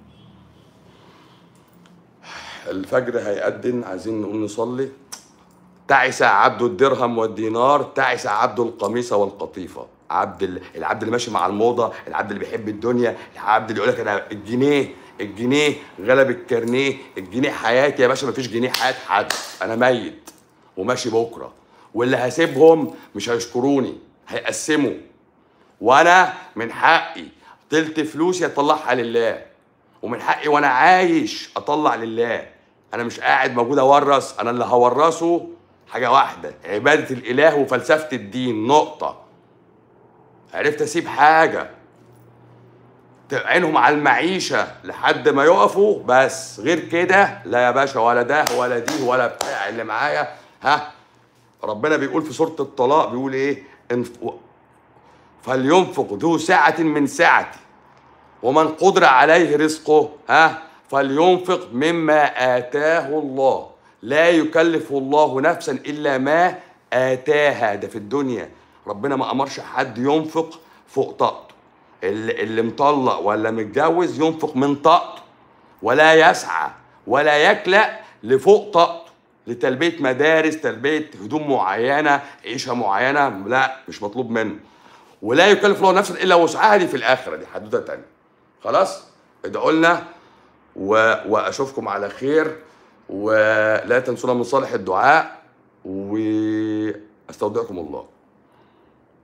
الفجر هيأذن عايزين نقوم نصلي تعس عبد الدرهم والدينار تعس عبد القميص والقطيفه عبد ال- العبد اللي ماشي مع الموضه العبد اللي بيحب الدنيا العبد اللي يقول لك انا الجنيه الجنيه غلب الكارنيه الجنيه حياتي يا باشا مفيش جنيه حياه حد انا ميت وماشي بكره واللي هسيبهم مش هيشكروني هيقسموا وانا من حقي تلت فلوسي اطلعها لله ومن حقي وانا عايش اطلع لله انا مش قاعد موجود اورث انا اللي هورثه حاجه واحده عباده الاله وفلسفه الدين نقطه عرفت اسيب حاجه تعينهم على المعيشه لحد ما يقفوا بس غير كده لا يا باشا ولا ده ولا دي ولا بتاع اللي معايا ها ربنا بيقول في سوره الطلاق بيقول ايه انف- فلينفق ذو سعة من سعته ومن قدر عليه رزقه ها فلينفق مما آتاه الله لا يكلف الله نفسا إلا ما آتاها ده في الدنيا ربنا ما أمرش حد ينفق فوق طاقته اللي, اللي مطلق ولا متجوز ينفق من طاقته ولا يسعى ولا يكلأ لفوق طاقته لتلبية مدارس تلبية هدوم معينة عيشة معينة لا مش مطلوب منه ولا يكلف الله نفسا الا وسعها دي في الاخره دي حدوته تانية خلاص ادعوا لنا و... واشوفكم على خير ولا تنسونا من صالح الدعاء واستودعكم الله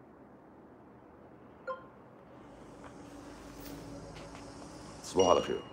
تصبحوا على خير